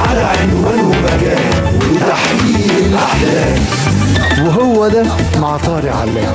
على عنوان ومكان وتحقيق الأحلام وهو ده مع طارق علام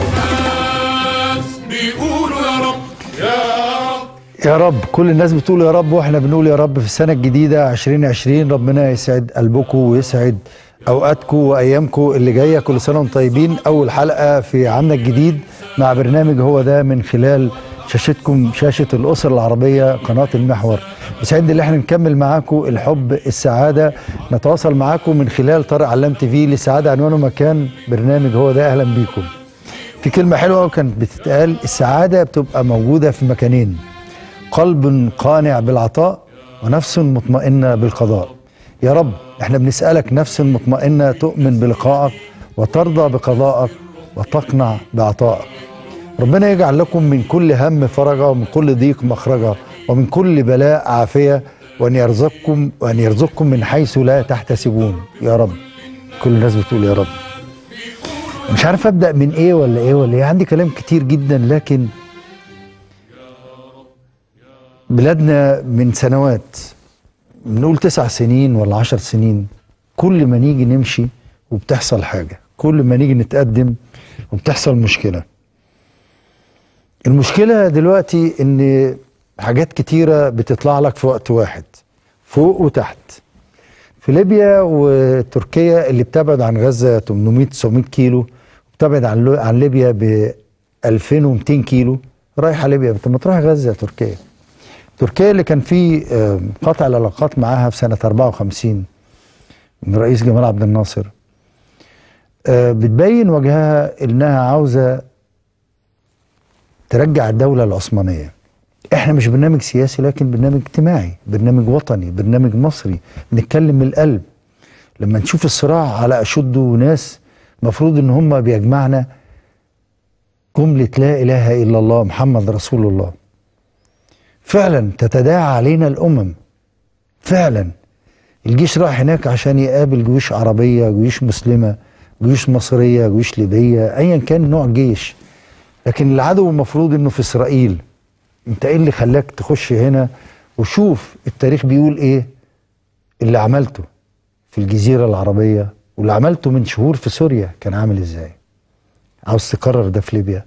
بيقولوا يا رب يا رب يا رب كل الناس بتقول يا رب واحنا بنقول يا رب في السنة الجديدة 2020 ربنا يسعد قلبكم ويسعد اوقاتكم وايامكم اللي جايه كل سنه وانتم طيبين اول حلقه في عامنا الجديد مع برنامج هو ده من خلال شاشتكم شاشه الاسر العربيه قناه المحور يسعدني ان احنا نكمل معاكم الحب السعاده نتواصل معاكم من خلال طارق علام تي في للسعاده عنوانه مكان برنامج هو ده اهلا بيكم في كلمه حلوه كانت بتتقال السعاده بتبقى موجوده في مكانين قلب قانع بالعطاء ونفس مطمئنه بالقضاء يا رب احنا بنسألك نفس مطمئنة تؤمن بلقائك وترضى بقضائك وتقنع بعطائك ربنا يجعل لكم من كل هم فرجا ومن كل ضيق مخرجا ومن كل بلاء عافية وأن يرزقكم وأن يرزقكم من حيث لا تحتسبون يا رب كل الناس بتقول يا رب مش عارف أبدأ من إيه ولا إيه ولا إيه عندي كلام كتير جدا لكن بلادنا من سنوات بنقول تسع سنين ولا عشر سنين كل ما نيجي نمشي وبتحصل حاجة كل ما نيجي نتقدم وبتحصل مشكلة المشكلة دلوقتي ان حاجات كتيرة بتطلع لك في وقت واحد فوق وتحت في ليبيا وتركيا اللي بتبعد عن غزة 800 900 كيلو بتبعد عن عن ليبيا ب 2200 كيلو رايحة ليبيا طب ما تروح غزة يا تركيا تركيا اللي كان في قطع العلاقات معاها في سنة 54 من الرئيس جمال عبد الناصر بتبين وجهها انها عاوزة ترجع الدولة العثمانية احنا مش برنامج سياسي لكن برنامج اجتماعي برنامج وطني برنامج مصري بنتكلم من القلب لما نشوف الصراع على اشده ناس مفروض ان هم بيجمعنا جملة لا اله الا الله محمد رسول الله فعلا تتداعى علينا الامم فعلا الجيش راح هناك عشان يقابل جيوش عربيه جيوش مسلمه جيوش مصريه جيوش ليبيه ايا كان نوع جيش لكن العدو المفروض انه في اسرائيل انت ايه اللي خلاك تخش هنا وشوف التاريخ بيقول ايه اللي عملته في الجزيره العربيه واللي عملته من شهور في سوريا كان عامل ازاي عاوز تكرر ده في ليبيا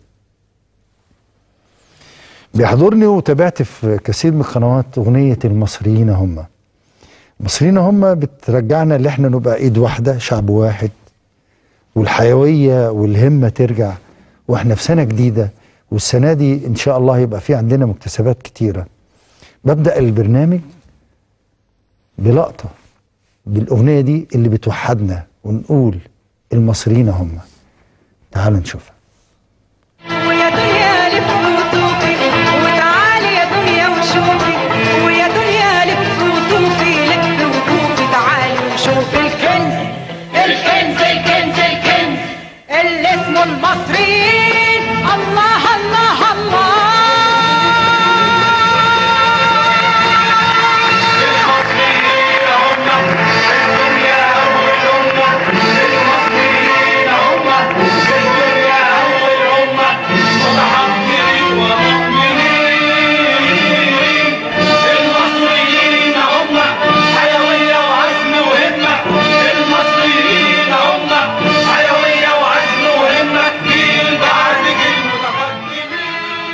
بيحضرني وتابعت في كثير من القنوات اغنيه المصريين هم المصريين هم بترجعنا اللي احنا نبقى ايد واحده شعب واحد والحيويه والهمه ترجع واحنا في سنه جديده والسنه دي ان شاء الله يبقى في عندنا مكتسبات كتيره ببدا البرنامج بلقطه بالاغنيه دي اللي بتوحدنا ونقول المصريين هم تعالوا نشوفها ويا دنيا لف وطوفي وتعالي يا دنيا وشوفي ويا دنيا لف وطوفي لف وطوفي تعالي وشوفي الكنز الكنز الكنز الكنز اللي اسمه المصريين الله الله الله المصريين هم حيوية وعزم وهمة المصريين هم حيوية وعزم وهمة جيل بعد جيل متقدمين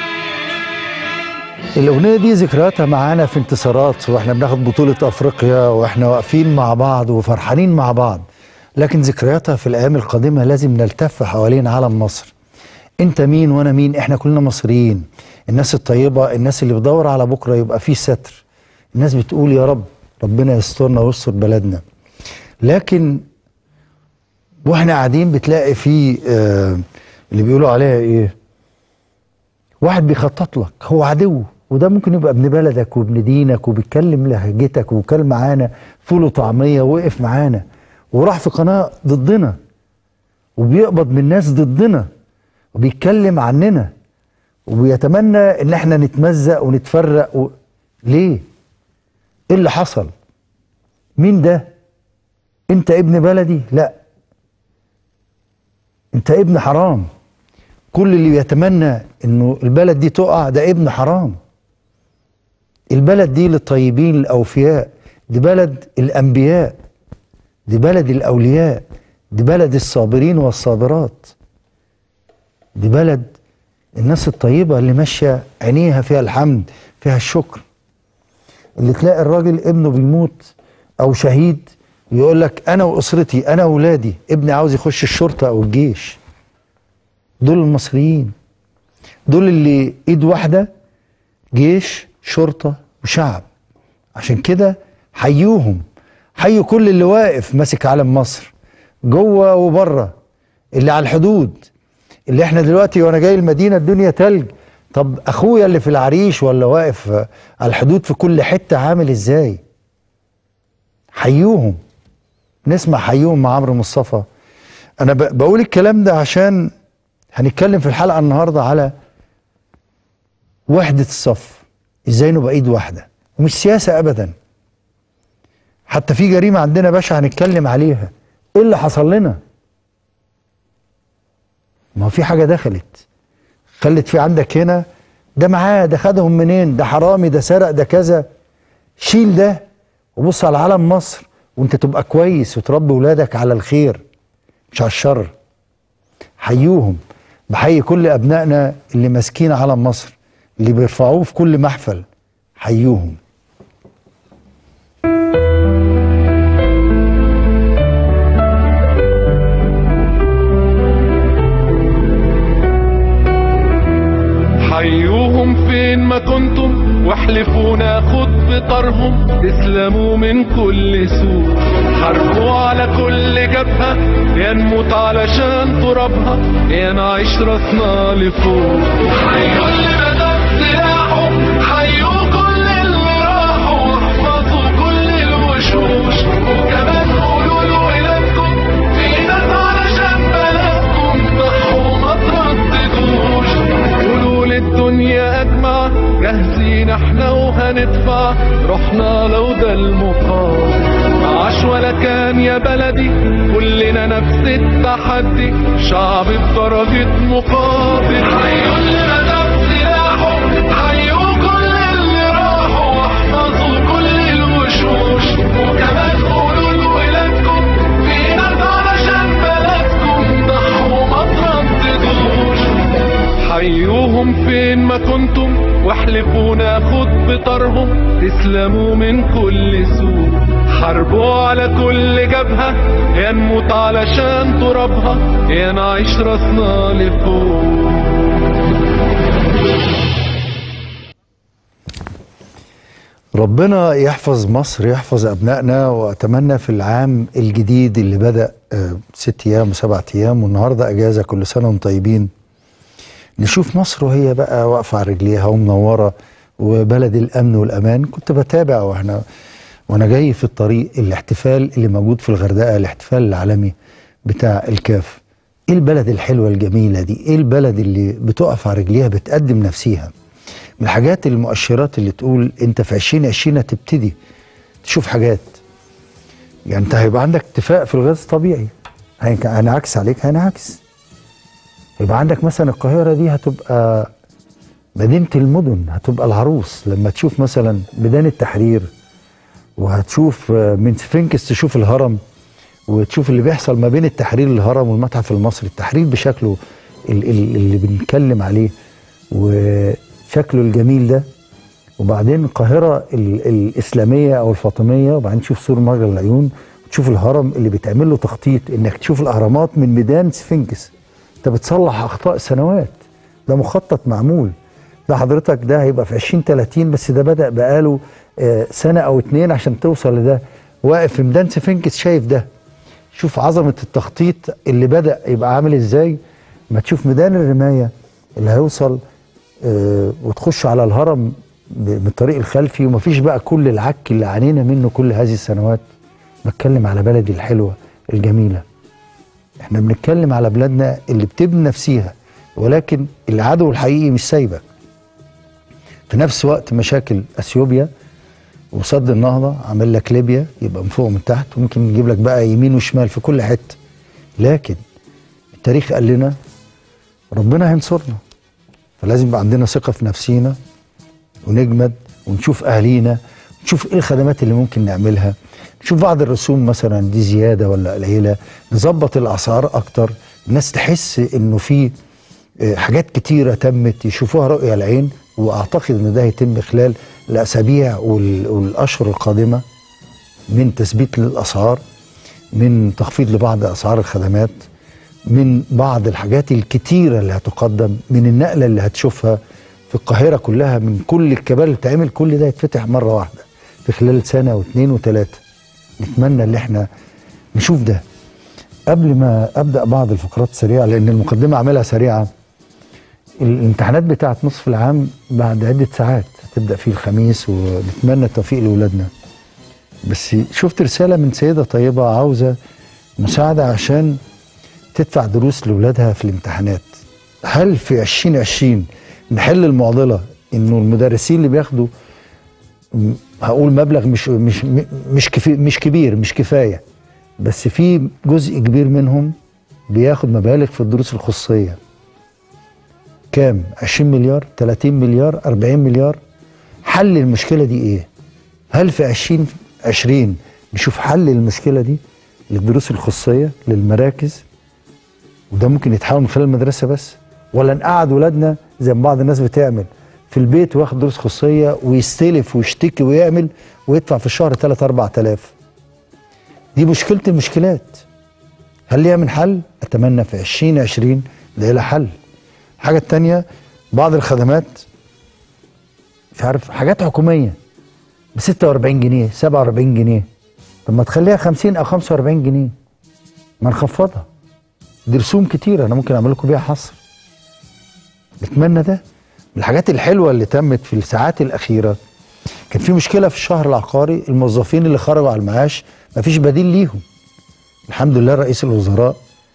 الأغنية دي ذكرياتها معانا في انتصارات واحنا بناخد بطولة أفريقيا واحنا واقفين مع بعض وفرحانين مع بعض لكن ذكرياتها في الأيام القادمة لازم نلتف حوالين علم مصر أنت مين وأنا مين احنا كلنا مصريين الناس الطيبة الناس اللي بتدور على بكرة يبقى فيه ستر الناس بتقول يا رب ربنا يسترنا ويستر بلدنا لكن واحنا قاعدين بتلاقي فيه آه اللي بيقولوا عليها ايه واحد بيخطط لك هو عدو وده ممكن يبقى ابن بلدك وابن دينك وبيتكلم لهجتك وكان معانا فول وطعميه وقف معانا وراح في قناه ضدنا وبيقبض من ناس ضدنا وبيتكلم عننا وبيتمنى ان احنا نتمزق ونتفرق و... ليه؟ ايه اللي حصل؟ مين ده؟ انت ابن بلدي؟ لا انت ابن حرام كل اللي بيتمنى انه البلد دي تقع ده ابن حرام البلد دي للطيبين الاوفياء دي بلد الانبياء دي بلد الاولياء دي بلد الصابرين والصابرات دي بلد الناس الطيبه اللي ماشيه عينيها فيها الحمد فيها الشكر اللي تلاقي الراجل ابنه بيموت او شهيد يقول لك انا واسرتي انا واولادي ابني عاوز يخش الشرطه او الجيش دول المصريين دول اللي ايد واحده جيش شرطه وشعب عشان كده حيوهم حيوا كل اللي واقف ماسك علم مصر جوه وبره اللي على الحدود اللي احنا دلوقتي وانا جاي المدينه الدنيا تلج طب اخويا اللي في العريش ولا واقف آه، على الحدود في كل حته عامل ازاي حيوهم نسمع حيوهم مع عمرو مصطفى انا ب- بقول الكلام ده عشان هنتكلم في الحلقه النهارده على وحده الصف ازاي نبقى ايد واحده ومش سياسه ابدا حتى في جريمه عندنا باشا هنتكلم عليها ايه اللي حصل لنا ما هو في حاجه دخلت خلت في عندك هنا ده معاه ده خدهم منين ده حرامي ده سرق ده كذا شيل ده وبص على علم مصر وانت تبقى كويس وتربي ولادك على الخير مش على الشر حيوهم بحيي كل ابنائنا اللي ماسكين علم مصر اللي بيرفعوه في كل محفل حيوهم حيوهم فين ما كنتم واحلفوا ناخد بطارهم تسلموا من كل سوء حاربوا على كل جبهة يا نموت علشان ترابها يا نعيش راسنا لفوق حيوا اللي بدأ سلاحه حيوا كل اللي راحوا واحفظوا كل الوشوش وكمان قولوا لولادكم في ناس علشان بلدكم ضحوا ما ترددوش قولوا للدنيا اجمع جاهزين احنا وهندفع روحنا لو ده المقام عاش ولا كان يا بلدي كلنا نفس التحدي شعب بدرجة مقاتل حيوا اللي بدأ سلاحه حيوا كل اللي راحوا واحفظوا كل الوشوش وكمان قولوا لولادكم في ناس علشان بلدكم ضحوا ما ترددوش حيوهم فين ما كنتم واحلفوا ناخد بطارهم تسلموا من كل سوء حاربوا على كل جبهة يا نموت علشان ترابها يا نعيش راسنا لفوق ربنا يحفظ مصر يحفظ ابنائنا واتمنى في العام الجديد اللي بدا آه، ست ايام وسبعة ايام والنهارده اجازه كل سنه وانتم طيبين نشوف مصر وهي بقى واقفه على رجليها ومنوره وبلد الامن والامان كنت بتابع واحنا وانا جاي في الطريق الاحتفال اللي موجود في الغردقه الاحتفال العالمي بتاع الكاف ايه البلد الحلوه الجميله دي ايه البلد اللي بتقف على رجليها بتقدم نفسيها من الحاجات المؤشرات اللي تقول انت في 2020 هتبتدي تشوف حاجات يعني انت هيبقى عندك اتفاق في الغاز طبيعي هينك- هينعكس عليك هينعكس يبقى عندك مثلا القاهرة دي هتبقى مدينة المدن هتبقى العروس لما تشوف مثلا ميدان التحرير وهتشوف آه، من سفنكس تشوف الهرم وتشوف اللي بيحصل ما بين التحرير الهرم والمتحف المصري التحرير بشكله ال- ال- اللي بنتكلم عليه وشكله الجميل ده وبعدين القاهرة ال- الإسلامية أو الفاطمية وبعدين تشوف سور مجرى العيون وتشوف الهرم اللي بيتعمل له تخطيط إنك تشوف الأهرامات من ميدان سفنكس أنت بتصلح أخطاء سنوات ده مخطط معمول ده حضرتك ده هيبقى في 2030 بس ده بدأ بقاله آه، سنة أو اتنين عشان توصل لده واقف في ميدان سفنكس شايف ده شوف عظمة التخطيط اللي بدأ يبقى عامل ازاي ما تشوف ميدان الرماية اللي هيوصل آه وتخش على الهرم ب- بالطريق الخلفي ومفيش بقى كل العك اللي عانينا منه كل هذه السنوات بتكلم على بلدي الحلوة الجميلة احنا بنتكلم على بلادنا اللي بتبني نفسيها ولكن العدو الحقيقي مش سايبك في نفس وقت مشاكل اثيوبيا وصد النهضه عامل لك ليبيا يبقى من فوق ومن تحت وممكن يجيب لك بقى يمين وشمال في كل حته لكن التاريخ قال لنا ربنا هينصرنا فلازم يبقى عندنا ثقه في نفسينا ونجمد ونشوف اهالينا نشوف ايه الخدمات اللي ممكن نعملها نشوف بعض الرسوم مثلا دي زياده ولا قليله نظبط الاسعار اكتر الناس تحس انه في آه، حاجات كتيره تمت يشوفوها رؤيه العين واعتقد ان ده هيتم خلال الاسابيع وال- والاشهر القادمه من تثبيت للاسعار من تخفيض لبعض اسعار الخدمات من بعض الحاجات الكتيره اللي هتقدم من النقله اللي هتشوفها في القاهره كلها من كل الكبار اللي بتعمل كل ده يتفتح مره واحده في خلال سنه واثنين وثلاثه نتمنى ان احنا نشوف ده قبل ما ابدا بعض الفقرات السريعه لان المقدمه عاملها سريعه الامتحانات بتاعت نصف العام بعد عده ساعات هتبدا في الخميس ونتمنى التوفيق لاولادنا بس شفت رساله من سيده طيبه عاوزه مساعده عشان تدفع دروس لاولادها في الامتحانات هل في 2020 نحل المعضله انه المدرسين اللي بياخدوا م- هقول مبلغ مش مش مش كفي مش كبير مش كفايه بس في جزء كبير منهم بياخد مبالغ في الدروس الخصوصيه كام 20 مليار 30 مليار 40 مليار حل المشكله دي ايه هل في 20 20 نشوف حل للمشكله دي للدروس الخصوصيه للمراكز وده ممكن يتحول من خلال المدرسه بس ولا نقعد ولادنا زي ما بعض الناس بتعمل في البيت وياخد دروس خصوصيه ويستلف ويشتكي ويعمل ويدفع في الشهر 3 4000 دي مشكله المشكلات هل ليها من حل؟ اتمنى في 2020 ده لها حل الحاجه الثانيه بعض الخدمات مش عارف حاجات حكوميه ب 46 جنيه 47 جنيه طب ما تخليها 50 او 45 جنيه ما نخفضها دي رسوم كتيره انا ممكن اعمل لكم بيها حصر نتمنى ده من الحاجات الحلوه اللي تمت في الساعات الاخيره كان في مشكله في الشهر العقاري الموظفين اللي خرجوا على المعاش مفيش بديل ليهم الحمد لله رئيس الوزراء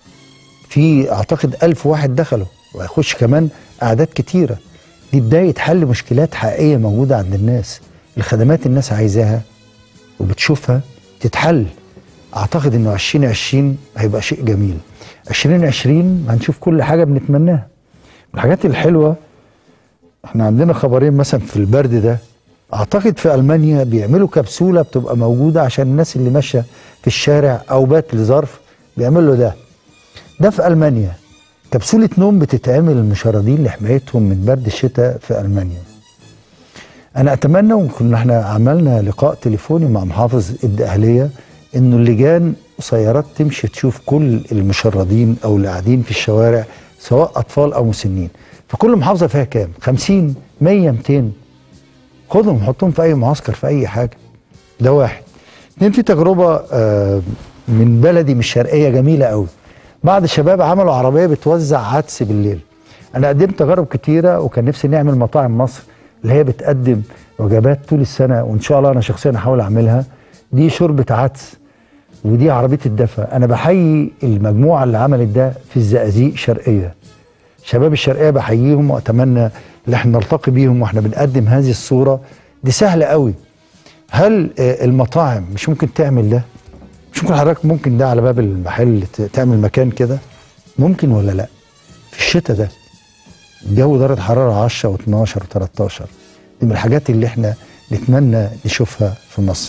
في اعتقد ألف واحد دخلوا وهيخش كمان اعداد كتيره دي بدايه حل مشكلات حقيقيه موجوده عند الناس الخدمات الناس عايزاها وبتشوفها تتحل اعتقد انه 2020 هيبقى شيء جميل 2020 هنشوف كل حاجه بنتمناها الحاجات الحلوه احنا عندنا خبرين مثلا في البرد ده اعتقد في المانيا بيعملوا كبسوله بتبقى موجوده عشان الناس اللي ماشيه في الشارع او بات لظرف بيعملوا ده ده في المانيا كبسوله نوم بتتعمل للمشردين لحمايتهم من برد الشتاء في المانيا انا اتمنى وكنا احنا عملنا لقاء تليفوني مع محافظ الدقهليه انه اللجان سيارات تمشي تشوف كل المشردين او اللي قاعدين في الشوارع سواء اطفال او مسنين فكل محافظه فيها كام 50 100 200 خدهم حطهم في اي معسكر في اي حاجه ده واحد اتنين في تجربه آه، من بلدي من الشرقيه جميله قوي بعض الشباب عملوا عربيه بتوزع عدس بالليل انا قدمت تجارب كتيره وكان نفسي نعمل مطاعم مصر اللي هي بتقدم وجبات طول السنه وان شاء الله انا شخصيا هحاول اعملها دي شوربه عدس ودي عربيه الدفا انا بحيي المجموعه اللي عملت ده في الزقازيق شرقيه شباب الشرقيه بحييهم واتمنى ان احنا نلتقي بيهم واحنا بنقدم هذه الصوره دي سهله قوي هل آه، المطاعم مش ممكن تعمل ده مش ممكن حضرتك ممكن ده على باب المحل ت- تعمل مكان كده ممكن ولا لا في الشتاء ده الجو درجه حراره 10 و12 و13 دي من الحاجات اللي احنا نتمنى نشوفها في مصر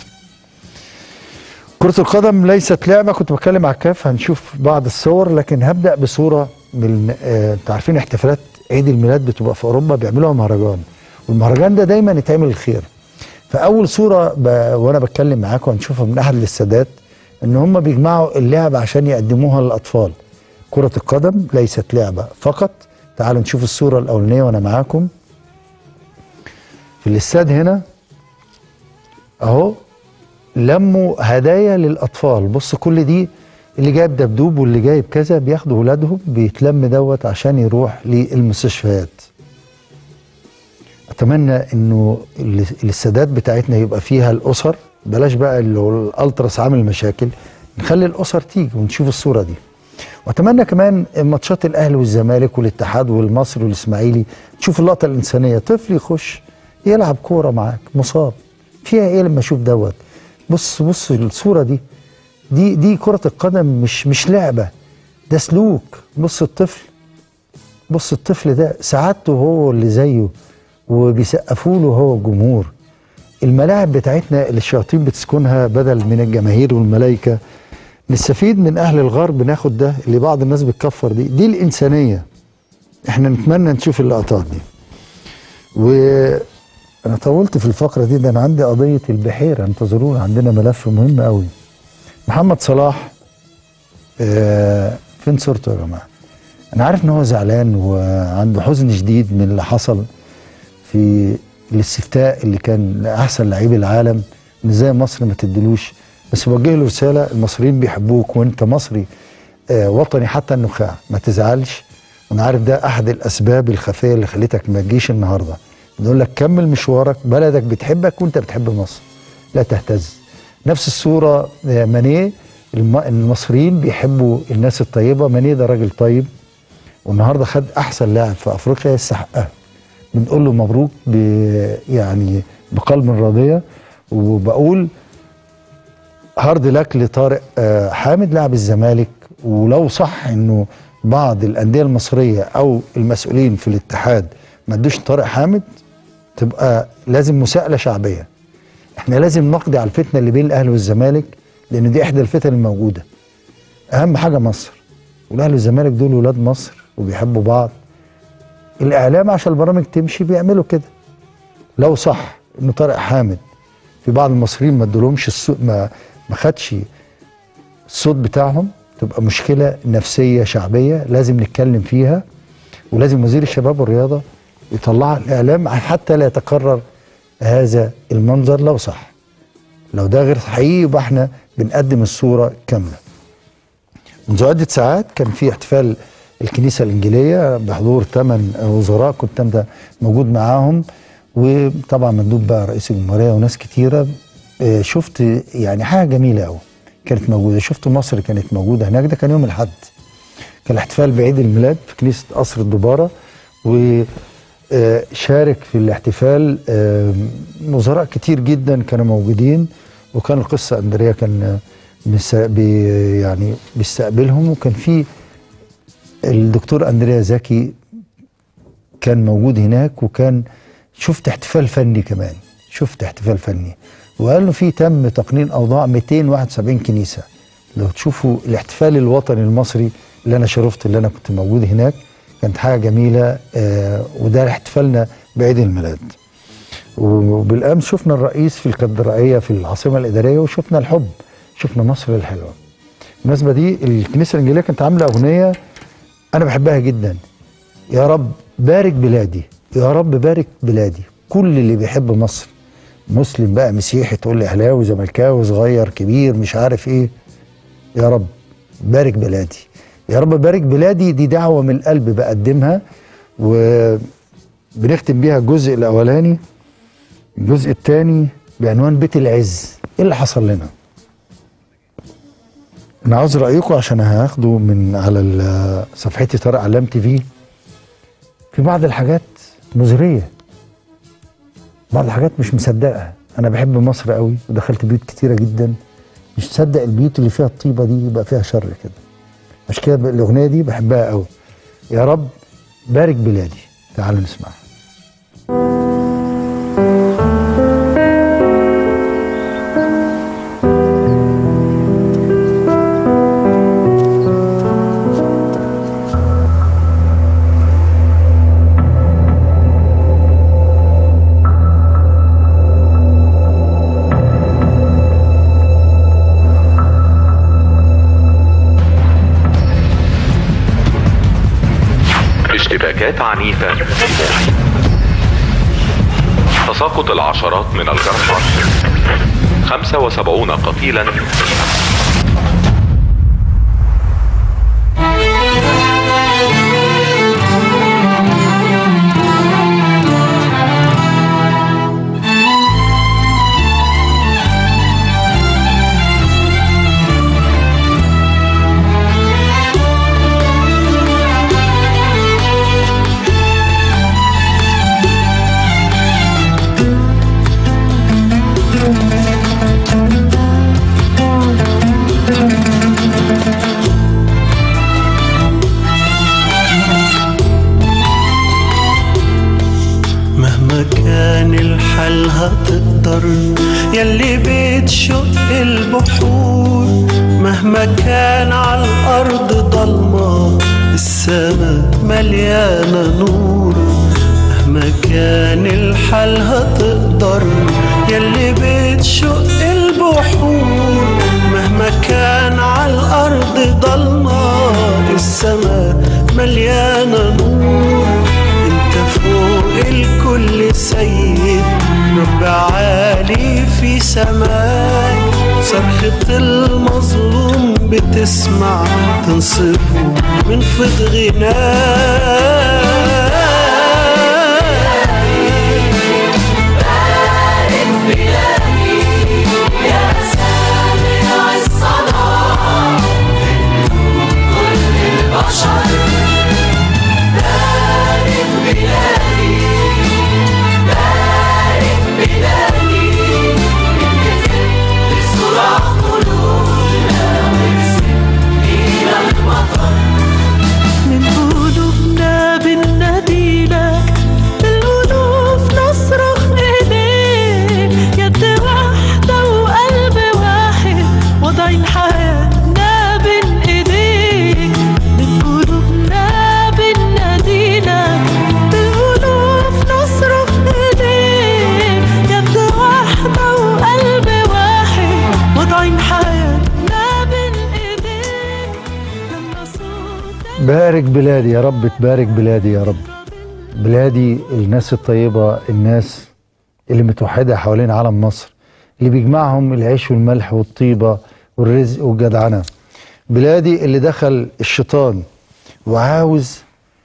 كرة القدم ليست لعبة كنت بتكلم على الكاف هنشوف بعض الصور لكن هبدأ بصورة من آه، انتوا عارفين احتفالات عيد الميلاد بتبقى في أوروبا بيعملوها مهرجان والمهرجان ده دايما يتعمل الخير فأول صورة ب... وأنا بتكلم معاكم هنشوفها من أحد الاستادات إن هم بيجمعوا اللعب عشان يقدموها للأطفال كرة القدم ليست لعبة فقط تعالوا نشوف الصورة الأولانية وأنا معاكم في الاستاد هنا أهو لموا هدايا للاطفال بص كل دي اللي جايب دبدوب واللي جايب كذا بياخدوا ولادهم بيتلم دوت عشان يروح للمستشفيات اتمنى انه ال- الاستادات بتاعتنا يبقى فيها الاسر بلاش بقى اللي هو الالتراس عامل مشاكل نخلي الاسر تيجي ونشوف الصوره دي واتمنى كمان ماتشات الاهلي والزمالك والاتحاد والمصري والاسماعيلي تشوف اللقطه الانسانيه طفل يخش يلعب كوره معاك مصاب فيها ايه لما اشوف دوت بص بص الصوره دي دي دي كره القدم مش مش لعبه ده سلوك بص الطفل بص الطفل ده سعادته هو اللي زيه وبيسقفوا له هو الجمهور الملاعب بتاعتنا اللي الشياطين بتسكنها بدل من الجماهير والملائكه نستفيد من اهل الغرب ناخد ده اللي بعض الناس بتكفر دي دي الانسانيه احنا نتمنى نشوف اللقطات دي وانا طولت في الفقره دي ده انا عندي قضيه البحيره انتظرونا عندنا ملف مهم قوي محمد صلاح آه فين صورته يا جماعه انا عارف ان هو زعلان وعنده حزن شديد من اللي حصل في الاستفتاء اللي كان لاحسن لعيب العالم ان ازاي مصر ما تدلوش بس بوجه له رساله المصريين بيحبوك وانت مصري آه وطني حتى النخاع ما تزعلش انا عارف ده احد الاسباب الخفيه اللي خلتك ما تجيش النهارده بنقول لك كمل مشوارك بلدك بتحبك وانت بتحب مصر لا تهتز نفس الصوره آه، مانيه الم- المصريين بيحبوا الناس الطيبه مانيه ده راجل طيب والنهارده خد احسن لاعب في افريقيا يستحقها بنقول له مبروك ب يعني بقلب راضيه وبقول هارد لك لطارق آه، حامد لاعب الزمالك ولو صح انه بعض الانديه المصريه او المسؤولين في الاتحاد ما ادوش طارق حامد تبقى لازم مساءله شعبيه احنا لازم نقضي على الفتنه اللي بين الاهلي والزمالك لان دي احدى الفتن الموجوده اهم حاجه مصر والاهلي والزمالك دول ولاد مصر وبيحبوا بعض الاعلام عشان البرامج تمشي بيعملوا كده لو صح ان طارق حامد في بعض المصريين ما ادولهمش الصوت ما ما خدش الصوت بتاعهم تبقى مشكله نفسيه شعبيه لازم نتكلم فيها ولازم وزير الشباب والرياضه يطلعها الاعلام حتى لا يتكرر هذا المنظر لو صح لو ده غير حقيقي يبقى احنا بنقدم الصوره كامله منذ عدة ساعات كان في احتفال الكنيسة الإنجيلية بحضور ثمان وزراء كنت أنت موجود معاهم وطبعا مندوب بقى رئيس الجمهورية وناس كتيرة آه، شفت يعني حاجة جميلة أوي كانت موجودة شفت مصر كانت موجودة هناك ده كان يوم الأحد كان الاحتفال بعيد الميلاد في كنيسة قصر الدبارة وشارك في الاحتفال آه، وزراء كتير جدا كانوا موجودين وكان القصة أندريا كان بيس- بي يعني بيستقبلهم وكان في الدكتور أندريا زكي كان موجود هناك وكان شفت احتفال فني كمان شفت احتفال فني وقال له في تم تقنين اوضاع 271 كنيسه لو تشوفوا الاحتفال الوطني المصري اللي انا شرفت اللي انا كنت موجود هناك كانت حاجه جميله آه وده احتفالنا بعيد الميلاد وبالامس شفنا الرئيس في الكاتدرائيه في العاصمه الاداريه وشفنا الحب شفنا مصر الحلوه بالمناسبه دي الكنيسه الانجيليه كانت عامله اغنيه انا بحبها جدا يا رب بارك بلادي يا رب بارك بلادي كل اللي بيحب مصر مسلم بقى مسيحي تقول لي اهلاوي زملكاوي صغير كبير مش عارف ايه يا رب بارك بلادي يا رب بارك بلادي دي دعوه من القلب بقدمها وبنختم بيها الجزء الاولاني الجزء الثاني بعنوان بيت العز ايه اللي حصل لنا انا عاوز رايكم عشان هاخده من على ال- صفحتي طارق علام تي في في بعض الحاجات مزريه بعض الحاجات مش مصدقها انا بحب مصر قوي ودخلت بيوت كتيره جدا مش مصدق البيوت اللي فيها الطيبه دي يبقى فيها شر كده عشان كده الاغنيه دي بحبها قوي يا رب بارك بلادي تعالوا نسمعها اشتباكات عنيفة تساقط العشرات من الجرحى 75 قتيلا مهما كان على الأرض ضلمة السما مليانة نور مهما كان الحال هتقدر يلي بتشق البحور مهما كان على الأرض ضلمة السما مليانة نور انت فوق الكل سيد رب عالي في سماك صرخة المظلوم بتسمع تنصفه من فض غناك من قلوبنا بنناديلك بالألوف نصرخ إليك يد واحدة وقلب واحد وضعين حياتنا بين إيديك من قلوبنا بنناديلك بالألوف نصرخ إليك يد واحدة وقلب واحد وضعين حياتنا بين إيديك لما صوتك بارك بلادي يا رب تبارك بلادي يا رب بلادي الناس الطيبة الناس اللي متوحدة حوالين علم مصر اللي بيجمعهم العيش والملح والطيبة والرزق والجدعنة بلادي اللي دخل الشيطان وعاوز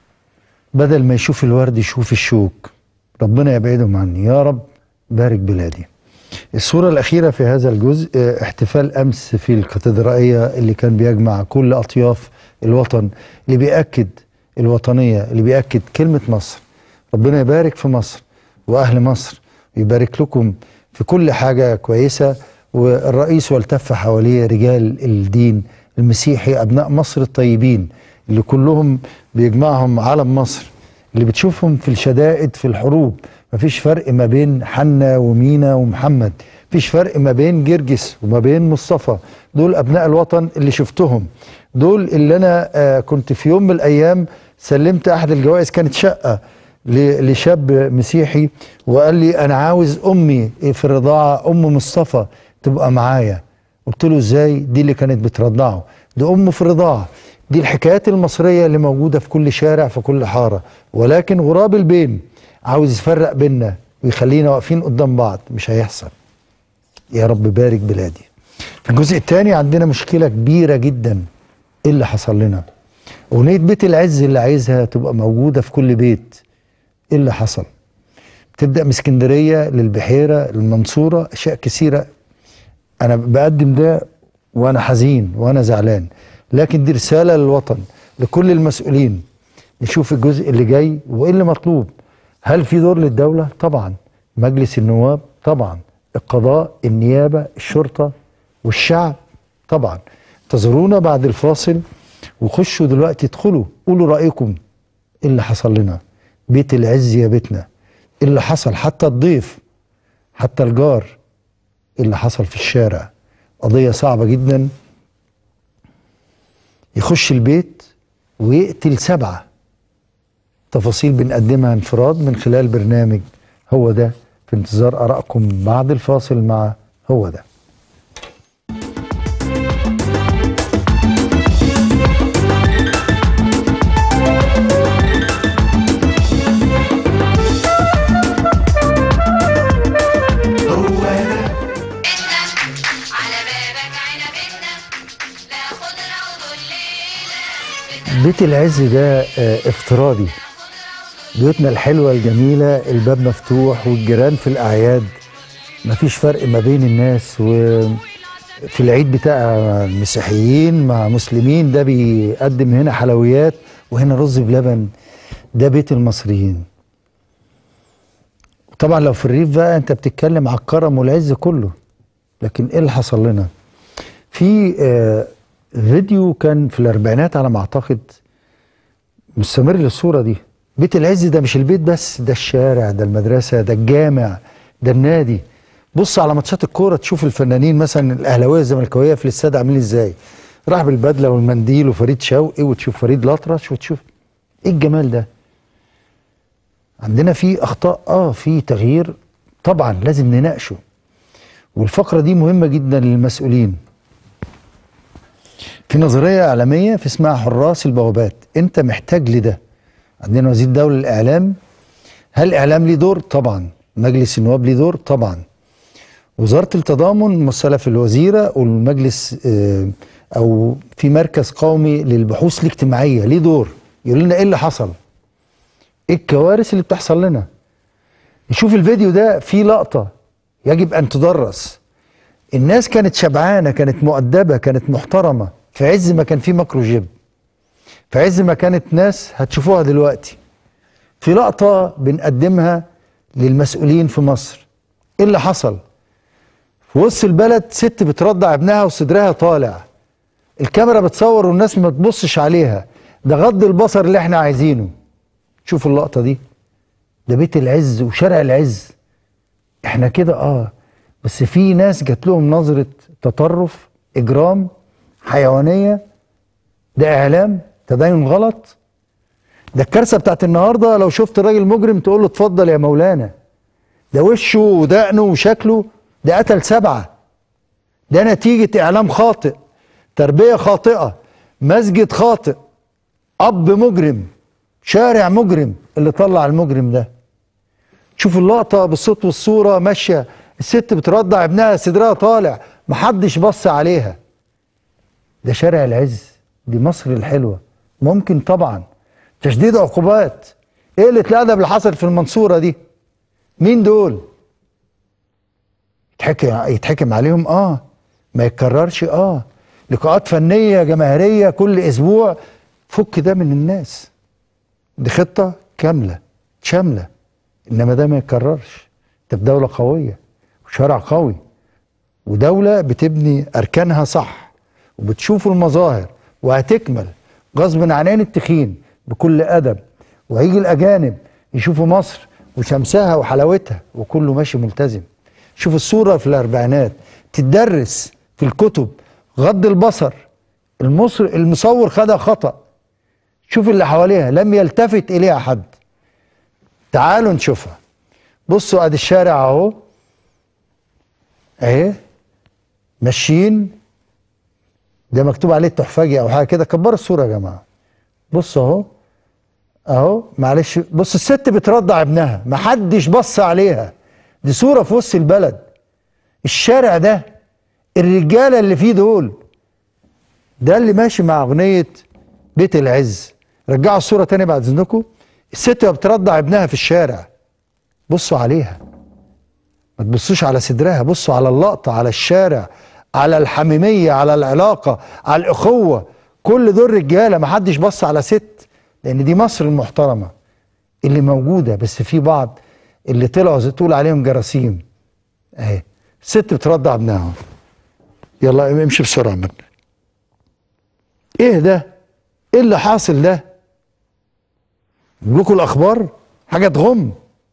بدل ما يشوف الورد يشوف الشوك ربنا يبعدهم عني يا رب بارك بلادي الصورة الأخيرة في هذا الجزء آه، احتفال أمس في الكاتدرائية اللي كان بيجمع كل أطياف الوطن اللي بيأكد الوطنية اللي بيأكد كلمة مصر ربنا يبارك في مصر وأهل مصر ويبارك لكم في كل حاجة كويسة والرئيس والتف حواليه رجال الدين المسيحي أبناء مصر الطيبين اللي كلهم بيجمعهم علم مصر اللي بتشوفهم في الشدائد في الحروب مفيش فرق ما بين حنا ومينا ومحمد مفيش فرق ما بين جرجس وما بين مصطفى دول ابناء الوطن اللي شفتهم دول اللي انا آه كنت في يوم من الايام سلمت احد الجوائز كانت شقه ل- لشاب مسيحي وقال لي انا عاوز امي في الرضاعه ام مصطفى تبقى معايا قلت له ازاي دي اللي كانت بترضعه دي امه في الرضاعه دي الحكايات المصريه اللي موجوده في كل شارع في كل حاره ولكن غراب البين عاوز يفرق بينا ويخلينا واقفين قدام بعض مش هيحصل يا رب بارك بلادي في الجزء الثاني عندنا مشكله كبيره جدا ايه اللي حصل لنا اغنيه بيت العز اللي عايزها تبقى موجوده في كل بيت ايه اللي حصل تبدا من اسكندريه للبحيره للمنصوره اشياء كثيره انا بقدم ده وانا حزين وانا زعلان لكن دي رساله للوطن لكل المسؤولين نشوف الجزء اللي جاي وايه اللي مطلوب هل في دور للدوله طبعا مجلس النواب طبعا القضاء النيابه الشرطه والشعب طبعا انتظرونا بعد الفاصل وخشوا دلوقتي ادخلوا قولوا رايكم ايه اللي حصل لنا بيت العز يا بيتنا ايه اللي حصل حتى الضيف حتى الجار إيه اللي حصل في الشارع قضية صعبة جدا يخش البيت ويقتل سبعة تفاصيل بنقدمها انفراد من خلال برنامج هو ده في انتظار آرائكم بعد الفاصل مع هو ده هو ده على بابك عنبتنا لا خضرة وظليلة بيت العز ده آه، افتراضي بيوتنا الحلوة الجميلة الباب مفتوح والجيران في الأعياد مفيش فرق ما بين الناس وفي العيد بتاع المسيحيين مع مسلمين ده بيقدم هنا حلويات وهنا رز بلبن ده بيت المصريين طبعا لو في الريف بقى انت بتتكلم على الكرم والعز كله لكن ايه اللي حصل لنا في آه، فيديو كان في الاربعينات على ما اعتقد مستمر للصوره دي بيت العز ده مش البيت بس ده الشارع ده المدرسه ده الجامع ده النادي بص على ماتشات الكوره تشوف الفنانين مثلا الاهلاويه الزملكاويه في الاستاد عاملين ازاي راح بالبدله والمنديل وفريد شوقي وتشوف فريد الأطرش وتشوف ايه الجمال ده عندنا في اخطاء اه في تغيير طبعا لازم نناقشه والفقره دي مهمه جدا للمسؤولين في نظريه اعلاميه في اسمها حراس البوابات انت محتاج لده عندنا وزير الدوله للاعلام هل الاعلام ليه دور طبعا مجلس النواب ليه دور طبعا وزاره التضامن ممثله في الوزيره والمجلس آه، او في مركز قومي للبحوث الاجتماعيه ليه دور يقول لنا ايه اللي حصل ايه الكوارث اللي بتحصل لنا نشوف الفيديو ده فيه لقطه يجب ان تدرس الناس كانت شبعانه كانت مؤدبه كانت محترمه في عز ما كان في ميكروجيب في عز ما كانت ناس هتشوفوها دلوقتي في لقطه بنقدمها للمسؤولين في مصر ايه اللي حصل في وسط البلد ست بترضع ابنها وصدرها طالع الكاميرا بتصور والناس ما تبصش عليها ده غض البصر اللي احنا عايزينه شوفوا اللقطه دي ده بيت العز وشارع العز احنا كده اه بس في ناس جات لهم نظره تطرف اجرام حيوانيه ده اعلام تدين غلط ده الكارثه بتاعت النهارده لو شفت راجل مجرم تقول له اتفضل يا مولانا ده وشه ودقنه وشكله ده قتل سبعه ده نتيجه اعلام خاطئ تربيه خاطئه مسجد خاطئ اب مجرم شارع مجرم اللي طلع المجرم ده شوف اللقطه بالصوت والصوره ماشيه الست بترضع ابنها صدرها طالع محدش بص عليها ده شارع العز دي مصر الحلوه ممكن طبعا تشديد عقوبات ايه اللي الادب اللي حصل في المنصوره دي مين دول يتحكم يتحكم عليهم اه ما يتكررش اه لقاءات فنيه جماهيريه كل اسبوع فك ده من الناس دي خطه كامله شامله انما ده ما يتكررش انت في دوله قويه وشارع قوي ودوله بتبني اركانها صح وبتشوف المظاهر وهتكمل غصب عن عين التخين بكل ادب وهيجي الاجانب يشوفوا مصر وشمسها وحلاوتها وكله ماشي ملتزم شوف الصوره في الاربعينات تدرس في الكتب غض البصر المصر المصور خدها خطأ شوف اللي حواليها لم يلتفت اليها حد تعالوا نشوفها بصوا ادي الشارع اهو اهي ماشيين ده مكتوب عليه التحفجي او حاجه كده كبروا الصوره يا جماعه بص اهو اهو معلش بص الست بترضع ابنها محدش بص عليها دي صوره في وسط البلد الشارع ده الرجاله اللي فيه دول ده اللي ماشي مع اغنيه بيت العز رجعوا الصوره تاني بعد اذنكم الست وهي بترضع ابنها في الشارع بصوا عليها ما تبصوش على صدرها بصوا على اللقطه على الشارع على الحميميه على العلاقه على الاخوه كل دول رجاله ما حدش بص على ست لان دي مصر المحترمه اللي موجوده بس في بعض اللي طلعوا زي تقول عليهم جراثيم اهي ست بترضع ابنها اهو. يلا امشي بسرعه يا مبنى ايه ده ايه اللي حاصل ده بيقول لكم الاخبار حاجه تغم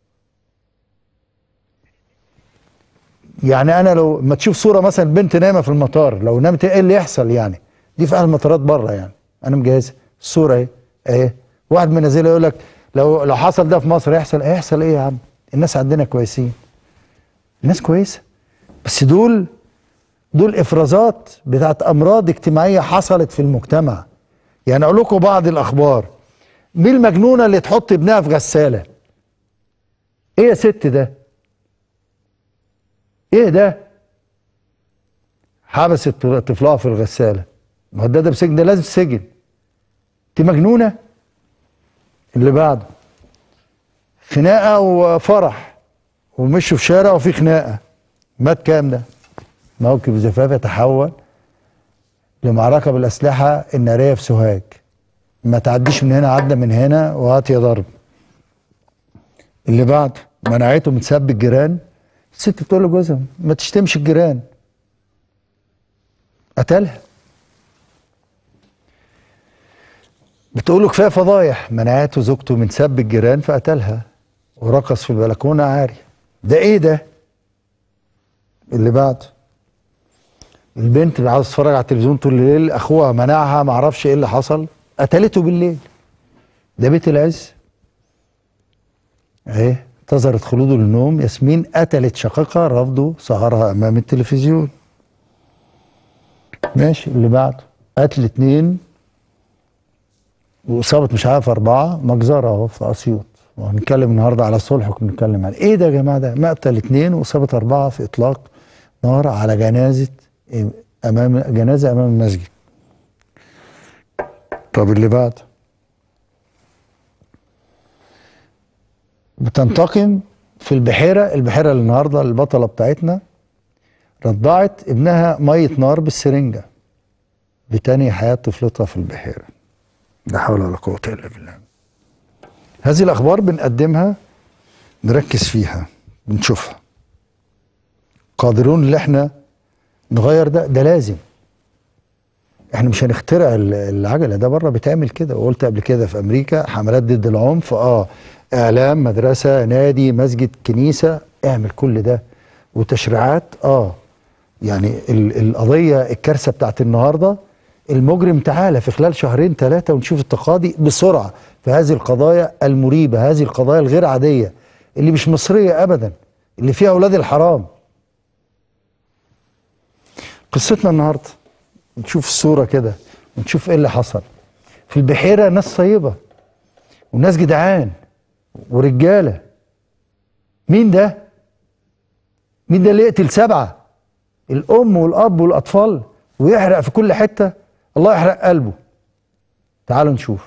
يعني انا لو ما تشوف صوره مثلا بنت نايمه في المطار لو نامت ايه اللي يحصل يعني دي في اهل المطارات بره يعني انا مجهزها الصوره اهي اهي واحد منزلها يقول لك لو لو حصل ده في مصر هيحصل هيحصل ايه يا عم الناس عندنا كويسين الناس كويسه بس دول دول افرازات بتاعت امراض اجتماعيه حصلت في المجتمع يعني اقول لكم بعض الاخبار مين المجنونه اللي تحط ابنها في غساله ايه يا ست ده ايه ده حبست طفلها في الغساله مهدده بسجن ده لازم سجن انت مجنونه اللي بعده خناقه وفرح ومشوا في شارع وفي خناقه مات كام ده موكب زفاف يتحول لمعركه بالاسلحه الناريه في سوهاج ما تعديش من هنا عدى من هنا وهات يا ضرب اللي بعده منعته من سب الجيران الست بتقول لجوزها ما تشتمش الجيران قتلها بتقول له كفايه فضايح منعته زوجته من سب الجيران فقتلها ورقص في البلكونه عاري ده ايه ده اللي بعده البنت عاوز تتفرج على التلفزيون طول الليل اخوها منعها ما اعرفش ايه اللي حصل قتلته بالليل ده بيت العز اهي انتظرت خلوده للنوم ياسمين قتلت شقيقها رفضوا سهرها امام التلفزيون ماشي اللي بعده قتل اتنين واصابه مش عارف اربعه مجزره اهو في اسيوط وهنتكلم النهارده على الصلح وكنا بنتكلم عن ايه ده يا جماعه ده مقتل اتنين واصابه اربعه في اطلاق نار على جنازه امام جنازه امام المسجد طب اللي بعد بتنتقم في البحيره البحيره اللي النهارده البطله بتاعتنا رضعت ابنها ميه نار بالسرنجه بتاني حياه طفلتها في البحيره لا حول ولا قوه الا بالله هذه الاخبار بنقدمها نركز فيها بنشوفها قادرون ان احنا نغير ده ده لازم احنا مش هنخترع ال- العجله ده بره بيتعمل كده وقلت قبل كده في امريكا حملات ضد العنف اه اعلام مدرسه نادي مسجد كنيسه اعمل كل ده وتشريعات اه يعني ال- القضيه الكارثه بتاعت النهارده المجرم تعالى في خلال شهرين ثلاثه ونشوف التقاضي بسرعه في هذه القضايا المريبه هذه القضايا الغير عاديه اللي مش مصريه ابدا اللي فيها اولاد الحرام قصتنا النهارده نشوف الصوره كده ونشوف ايه اللي حصل في البحيره ناس طيبه وناس جدعان ورجاله مين ده مين ده اللي يقتل سبعه الام والاب والاطفال ويحرق في كل حته الله يحرق قلبه تعالوا نشوف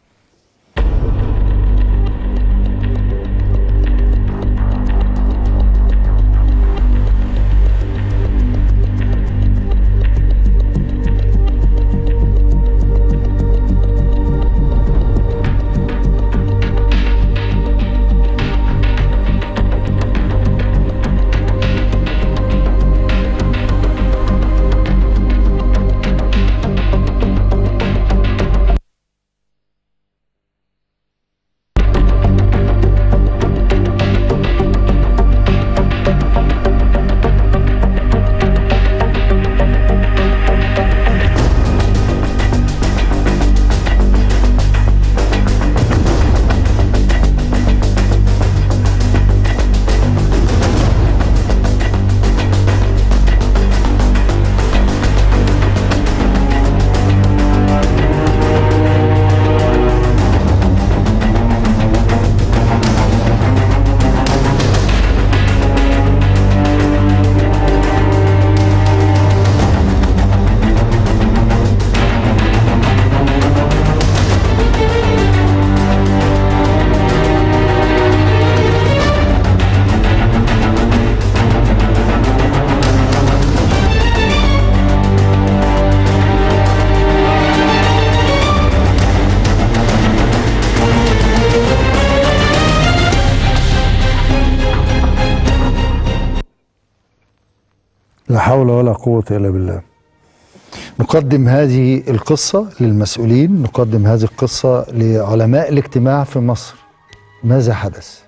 لا حول ولا قوة إلا بالله نقدم هذه القصة للمسؤولين نقدم هذه القصة لعلماء الاجتماع في مصر ماذا حدث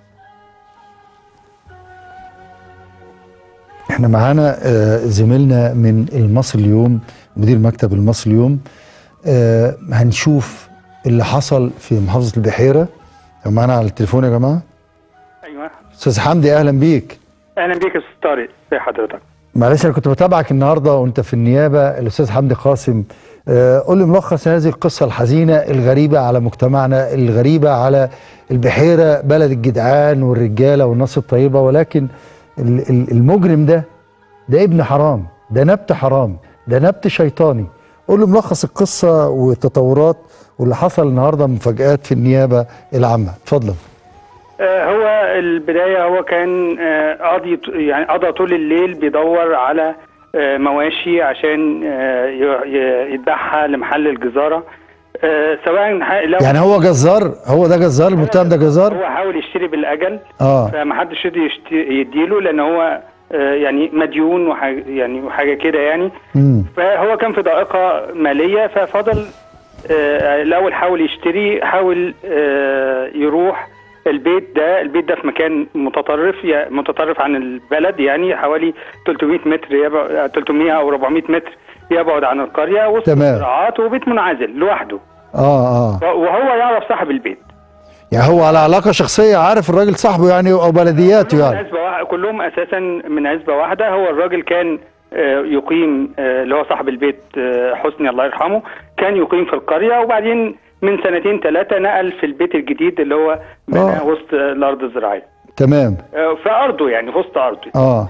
احنا معانا آه، زميلنا من المصري اليوم مدير مكتب المصري اليوم آه، هنشوف اللي حصل في محافظة البحيرة معانا على التليفون يا جماعة ايوه أستاذ حمدي أهلا بيك اهلا بيك يا استاذ طارق ازي حضرتك معلش انا كنت بتابعك النهارده وانت في النيابه الاستاذ حمدي قاسم آه، قول لي ملخص هذه القصه الحزينه الغريبه على مجتمعنا الغريبه على البحيره بلد الجدعان والرجاله والناس الطيبه ولكن ال- ال- المجرم ده ده ابن حرام ده نبت حرام ده نبت شيطاني قول لي ملخص القصه والتطورات واللي حصل النهارده مفاجآت في النيابه العامه اتفضل آه هو البدايه هو كان آه قاضي يعني قضى طول الليل بيدور على آه مواشي عشان آه ي- ي- يذبحها لمحل الجزاره آه سواء ح- لو يعني هو جزار هو ده جزار المتهم ده جزار هو حاول يشتري بالاجل اه فمحدش رضي يشت- يديله لان هو آه يعني مديون وحاجه يعني وحاجه كده يعني امم فهو كان في ضائقة مالية ففضل آه، الأول حاول يشتري حاول آه، يروح البيت ده البيت ده في مكان متطرف يا- متطرف عن البلد يعني حوالي 300 متر يبعد 300 او 400 متر يبعد عن القريه وسط تمام. الزراعات وبيت منعزل لوحده اه اه وهو يعرف صاحب البيت يعني هو على علاقه شخصيه عارف الراجل صاحبه يعني او بلدياته كلهم من يعني عزبة واحدة كلهم اساسا من عزبه واحده هو الراجل كان آه، يقيم آه، اللي هو صاحب البيت آه، حسني الله يرحمه كان يقيم في القريه وبعدين من سنتين ثلاثه نقل في البيت الجديد اللي هو بناه آه. وسط آه، الارض الزراعيه تمام آه، في ارضه يعني في وسط ارضه اه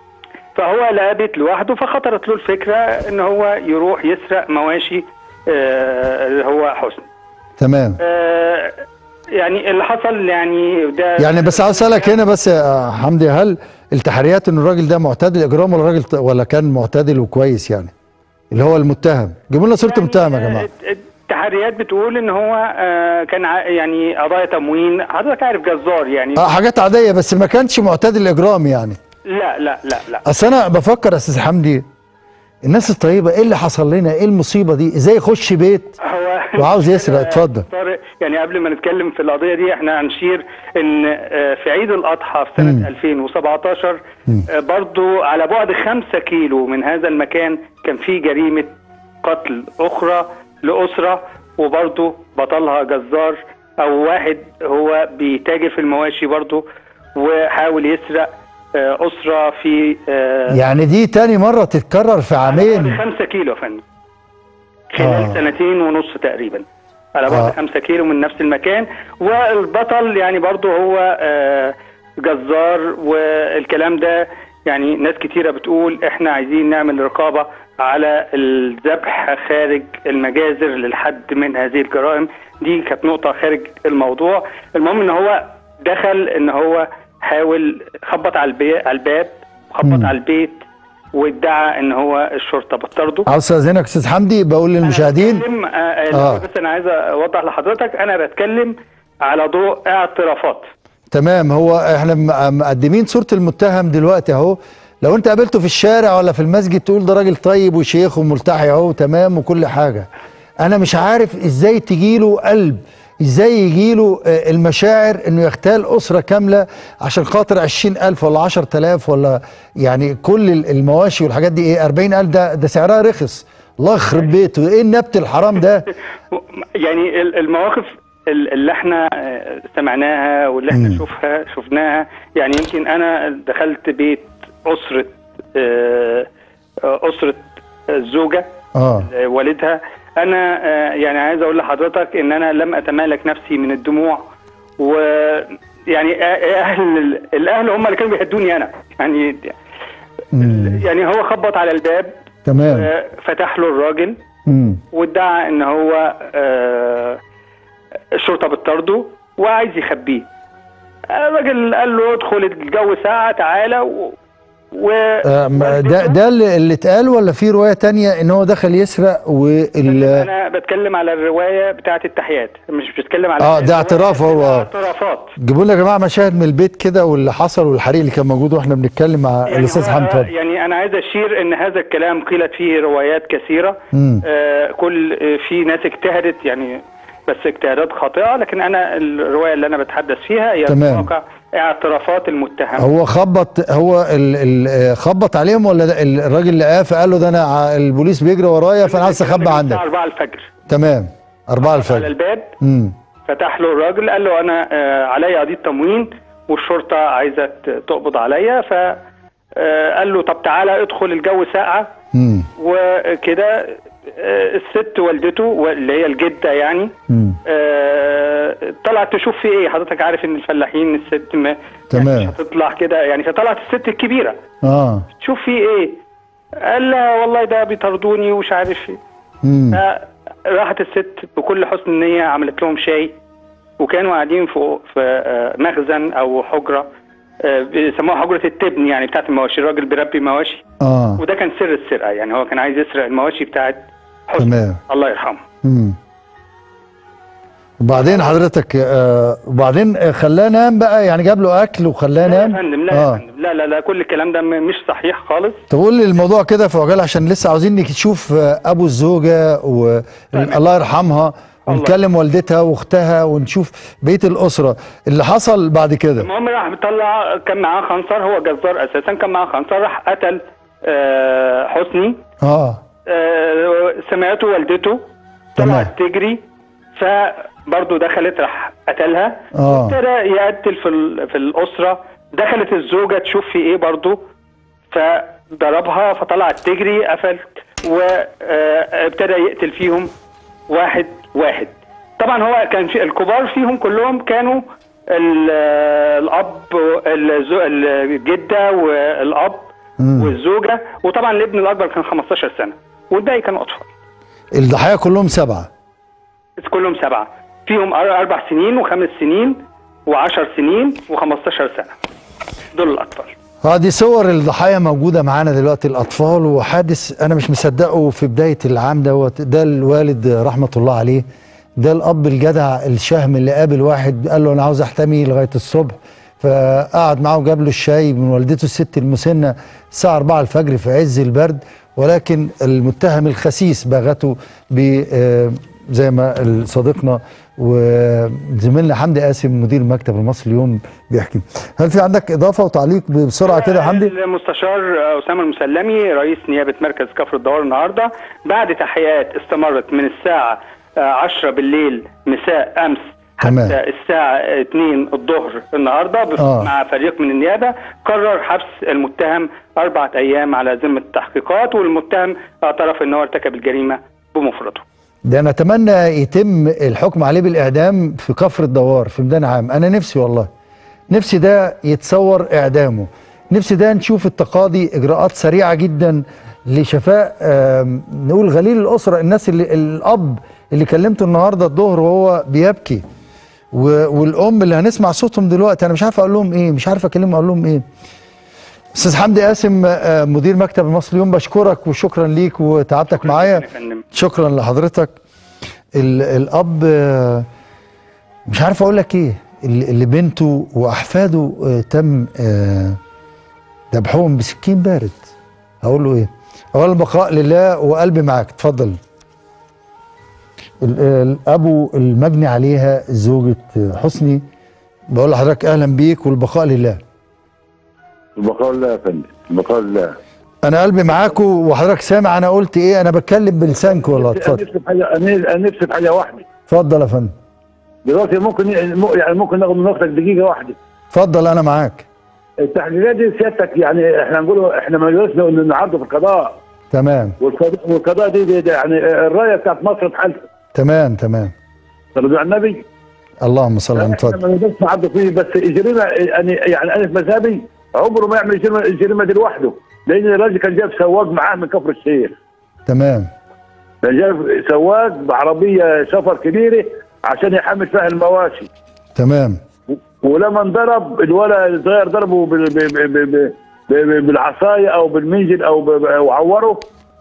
فهو لقى بيت لوحده فخطرت له الفكره ان هو يروح يسرق مواشي آه، اللي هو حسني تمام آه، يعني اللي حصل يعني ده يعني بس عاوز اسالك هنا بس يا حمدي هل التحريات ان الراجل ده معتدل اجرام ولا راجل ولا كان معتدل وكويس يعني اللي هو المتهم جيبوا لنا صوره المتهم يا جماعه التحريات بتقول ان هو آه، كان ع- يعني قضايا تموين حضرتك عارف جزار يعني اه حاجات عاديه بس ما كانش معتدل اجرام يعني لا لا لا لا اصل انا بفكر يا استاذ حمدي الناس الطيبه ايه اللي حصل لنا ايه المصيبه دي ازاي يخش بيت هو وعاوز يسرق اتفضل طارق يعني قبل ما نتكلم في القضيه دي احنا هنشير ان آه، في عيد الاضحى في سنه مم. 2017 آه، برضو على بعد خمسة كيلو من هذا المكان كان في جريمه قتل اخرى لاسره وبرضو بطلها جزار او واحد هو بيتاجر في المواشي برضو وحاول يسرق آه، اسره في آه، يعني دي تاني مره تتكرر في بعد عامين خمسة كيلو يا فندم خلال آه. آه. سنتين ونص تقريبا على بعد آه. آه. خمسة كيلو من نفس المكان والبطل يعني برضو هو آه جزار والكلام ده يعني ناس كتيرة بتقول احنا عايزين نعمل رقابة على الذبح خارج المجازر للحد من هذه الجرائم دي كانت نقطة خارج الموضوع المهم ان هو دخل ان هو حاول خبط على البي- على الباب خبط مم. على البيت وادعى ان هو الشرطه بتطرده عاوز استاذنك استاذ حمدي بقول للمشاهدين بتكلم آه آه. آه. بس انا عايز اوضح لحضرتك انا بتكلم على ضوء اعترافات تمام هو احنا م- مقدمين صورة المتهم دلوقتي اهو لو انت قابلته في الشارع ولا في المسجد تقول ده راجل طيب وشيخ وملتحي اهو تمام وكل حاجة انا مش عارف ازاي تجيله قلب ازاي يجيله آه، المشاعر انه يغتال اسرة كاملة عشان خاطر عشرين الف ولا عشر تلاف ولا يعني كل ال- المواشي والحاجات دي ايه اربعين الف ده ده سعرها رخص الله يخرب بيته ايه النبت الحرام ده يعني ال- المواقف ال- اللي احنا آه، سمعناها واللي احنا مم. شوفها شفناها يعني يمكن انا دخلت بيت اسره آه، آه، اسره الزوجه اه آه، والدها انا آه، يعني عايز اقول لحضرتك ان انا لم اتمالك نفسي من الدموع و يعني آه، اهل الاهل هم اللي كانوا بيهدوني انا يعني مم. يعني هو خبط على الباب تمام آه، فتح له الراجل مم. وادعى ان هو آه، الشرطه بتطارده وعايز يخبيه الراجل قال له ادخل الجو ساعه تعالى و, و... آه، ما ده ده اللي اللي اتقال ولا في روايه تانية ان هو دخل يسرق وال انا بتكلم على الروايه بتاعه التحيات مش بتكلم على اه ده اعتراف هو ده آه. اعترافات جيبوا لنا يا جماعه مشاهد من البيت كده واللي حصل والحريق اللي كان موجود واحنا بنتكلم مع الاستاذ هو- حمد اتفضل يعني انا عايز اشير ان هذا الكلام قيلت فيه روايات كثيره مم. آه كل آه، في ناس اجتهدت يعني بس اجتهادات خاطئه لكن انا الروايه اللي انا بتحدث فيها هي تمام. واقع اعترافات المتهم هو خبط هو ال ال آه، خبط عليهم ولا ده ال- الراجل اللي قاه فقال له ده انا ع- البوليس بيجري ورايا فانا عايز اخبى الساعه عندك 4 الفجر تمام 4 على الفجر الباب امم فتح له الراجل قال له انا آه، عليا قضيه تموين والشرطه عايزه ت- تقبض عليا ف آه، قال له طب تعالى ادخل الجو ساقعه امم وكده آه، الست والدته اللي هي الجده يعني امم آه، طلعت تشوف في ايه حضرتك عارف ان الفلاحين الست ما تمام. يعني مش هتطلع كده يعني فطلعت الست الكبيره اه تشوف في ايه قال لها والله ده بيطردوني ومش عارف ايه امم راحت الست بكل حسن نية عملت لهم شاي وكانوا قاعدين في في آه، مخزن او حجره آه، بيسموها حجره التبن يعني بتاعت المواشي الراجل بيربي مواشي اه وده كان سر السرقه يعني هو كان عايز يسرق المواشي بتاعت حسن تمام الله يرحمه امم وبعدين حضرتك آه وبعدين آه، خلاه نام بقى يعني جاب له اكل وخلاه لا يا نام فندم لا يا فندم لا لا لا كل الكلام ده م- مش صحيح خالص طب قول لي الموضوع كده في عجاله عشان لسه عاوزين نشوف آه، ابو الزوجه والله يرحمها ونكلم والدتها واختها ونشوف بقيه الاسره اللي حصل بعد كده المهم راح مطلع كان معاه خنصر هو جزار اساسا كان معاه خنصر راح قتل آه، حسني اه آه، سمعته والدته تمام. طلعت تجري فبرضه دخلت راح قتلها آه. وابتدى يقتل في ال- في الاسره دخلت الزوجه تشوف في ايه برضه فضربها فطلعت تجري قفلت وابتدى يقتل فيهم واحد واحد طبعا هو كان في الكبار فيهم كلهم كانوا ال- الاب الزو- الجده والاب مم. والزوجه وطبعا الابن الاكبر كان 15 سنه والباقي كانوا اطفال الضحايا كلهم سبعه كلهم سبعه فيهم أر- اربع سنين وخمس سنين وعشر سنين و15 سنه دول الاطفال اه دي صور الضحايا موجوده معانا دلوقتي الاطفال وحادث انا مش مصدقه في بدايه العام دوت ده الوالد رحمه الله عليه ده الاب الجدع الشهم اللي قابل واحد قال له انا عاوز احتمي لغايه الصبح فقعد معاه وجاب له الشاي من والدته الست المسنه الساعه 4 الفجر في عز البرد ولكن المتهم الخسيس باغته ب آه، زي ما صديقنا وزميلنا حمدي قاسم مدير المكتب المصري اليوم بيحكي هل في عندك اضافه وتعليق بسرعه كده يا حمدي المستشار اسامه المسلمي رئيس نيابه مركز كفر الدوار النهارده بعد تحقيقات استمرت من الساعه آه، 10 بالليل مساء امس تمام. حتى الساعه 2 الظهر النهارده بف- آه. مع فريق من النيابه قرر حبس المتهم اربعه ايام على ذمه التحقيقات والمتهم اعترف ان هو ارتكب الجريمه بمفرده ده نتمنى يتم الحكم عليه بالاعدام في كفر الدوار في ميدان عام انا نفسي والله نفسي ده يتصور اعدامه نفسي ده نشوف التقاضي اجراءات سريعه جدا لشفاء آم، نقول غليل الاسره الناس اللي الاب اللي كلمته النهارده الظهر وهو بيبكي و- والام اللي هنسمع صوتهم دلوقتي انا مش عارف اقول لهم ايه مش عارف اكلمهم اقول لهم ايه استاذ حمدي قاسم آه، مدير مكتب المصري اليوم بشكرك وشكرا ليك وتعبتك معايا جداً يا فندم. شكرا لحضرتك ال- الاب آه، مش عارف اقول لك ايه اللي اللي بنته واحفاده آه، تم آه، ذبحهم بسكين بارد هقول له ايه اولا البقاء لله وقلبي معاك اتفضل ال- الابو المجني عليها زوجة حسني بقول لحضرتك اهلا بيك والبقاء لله البقاء لله يا فندم البقاء لله انا قلبي معاكم وحضرتك سامع انا قلت ايه انا بتكلم بلسانك والله انا اتفضل نفسي في حاجه انا أنا نفسي في حاجه واحده اتفضل يا فندم دلوقتي ممكن يعني ممكن ناخد من وقتك دقيقه واحده اتفضل انا معاك التحقيقات دي سيادتك يعني احنا نقول احنا مجلسنا ان نعرضه في القضاء تمام والقضاء, والقضاء دي, دي, دي يعني الرايه بتاعت مصر اتحلت تمام تمام صلوا على النبي اللهم صل على احنا اتفضل ما نقدرش نعرضه فيه بس الجريمه يعني يعني انا في مذهبي عمره ما يعمل الجريمه الجريمه دي لوحده لان الراجل كان جايب سواق معاه من كفر الشيخ تمام كان جايب سواق بعربيه سفر كبيره عشان يحمل فيها المواشي تمام ولما انضرب الولد الصغير ضربه بال- ب- ب- ب- ب- ب- بالعصايه او بالمنجل او ب- ب- وعوره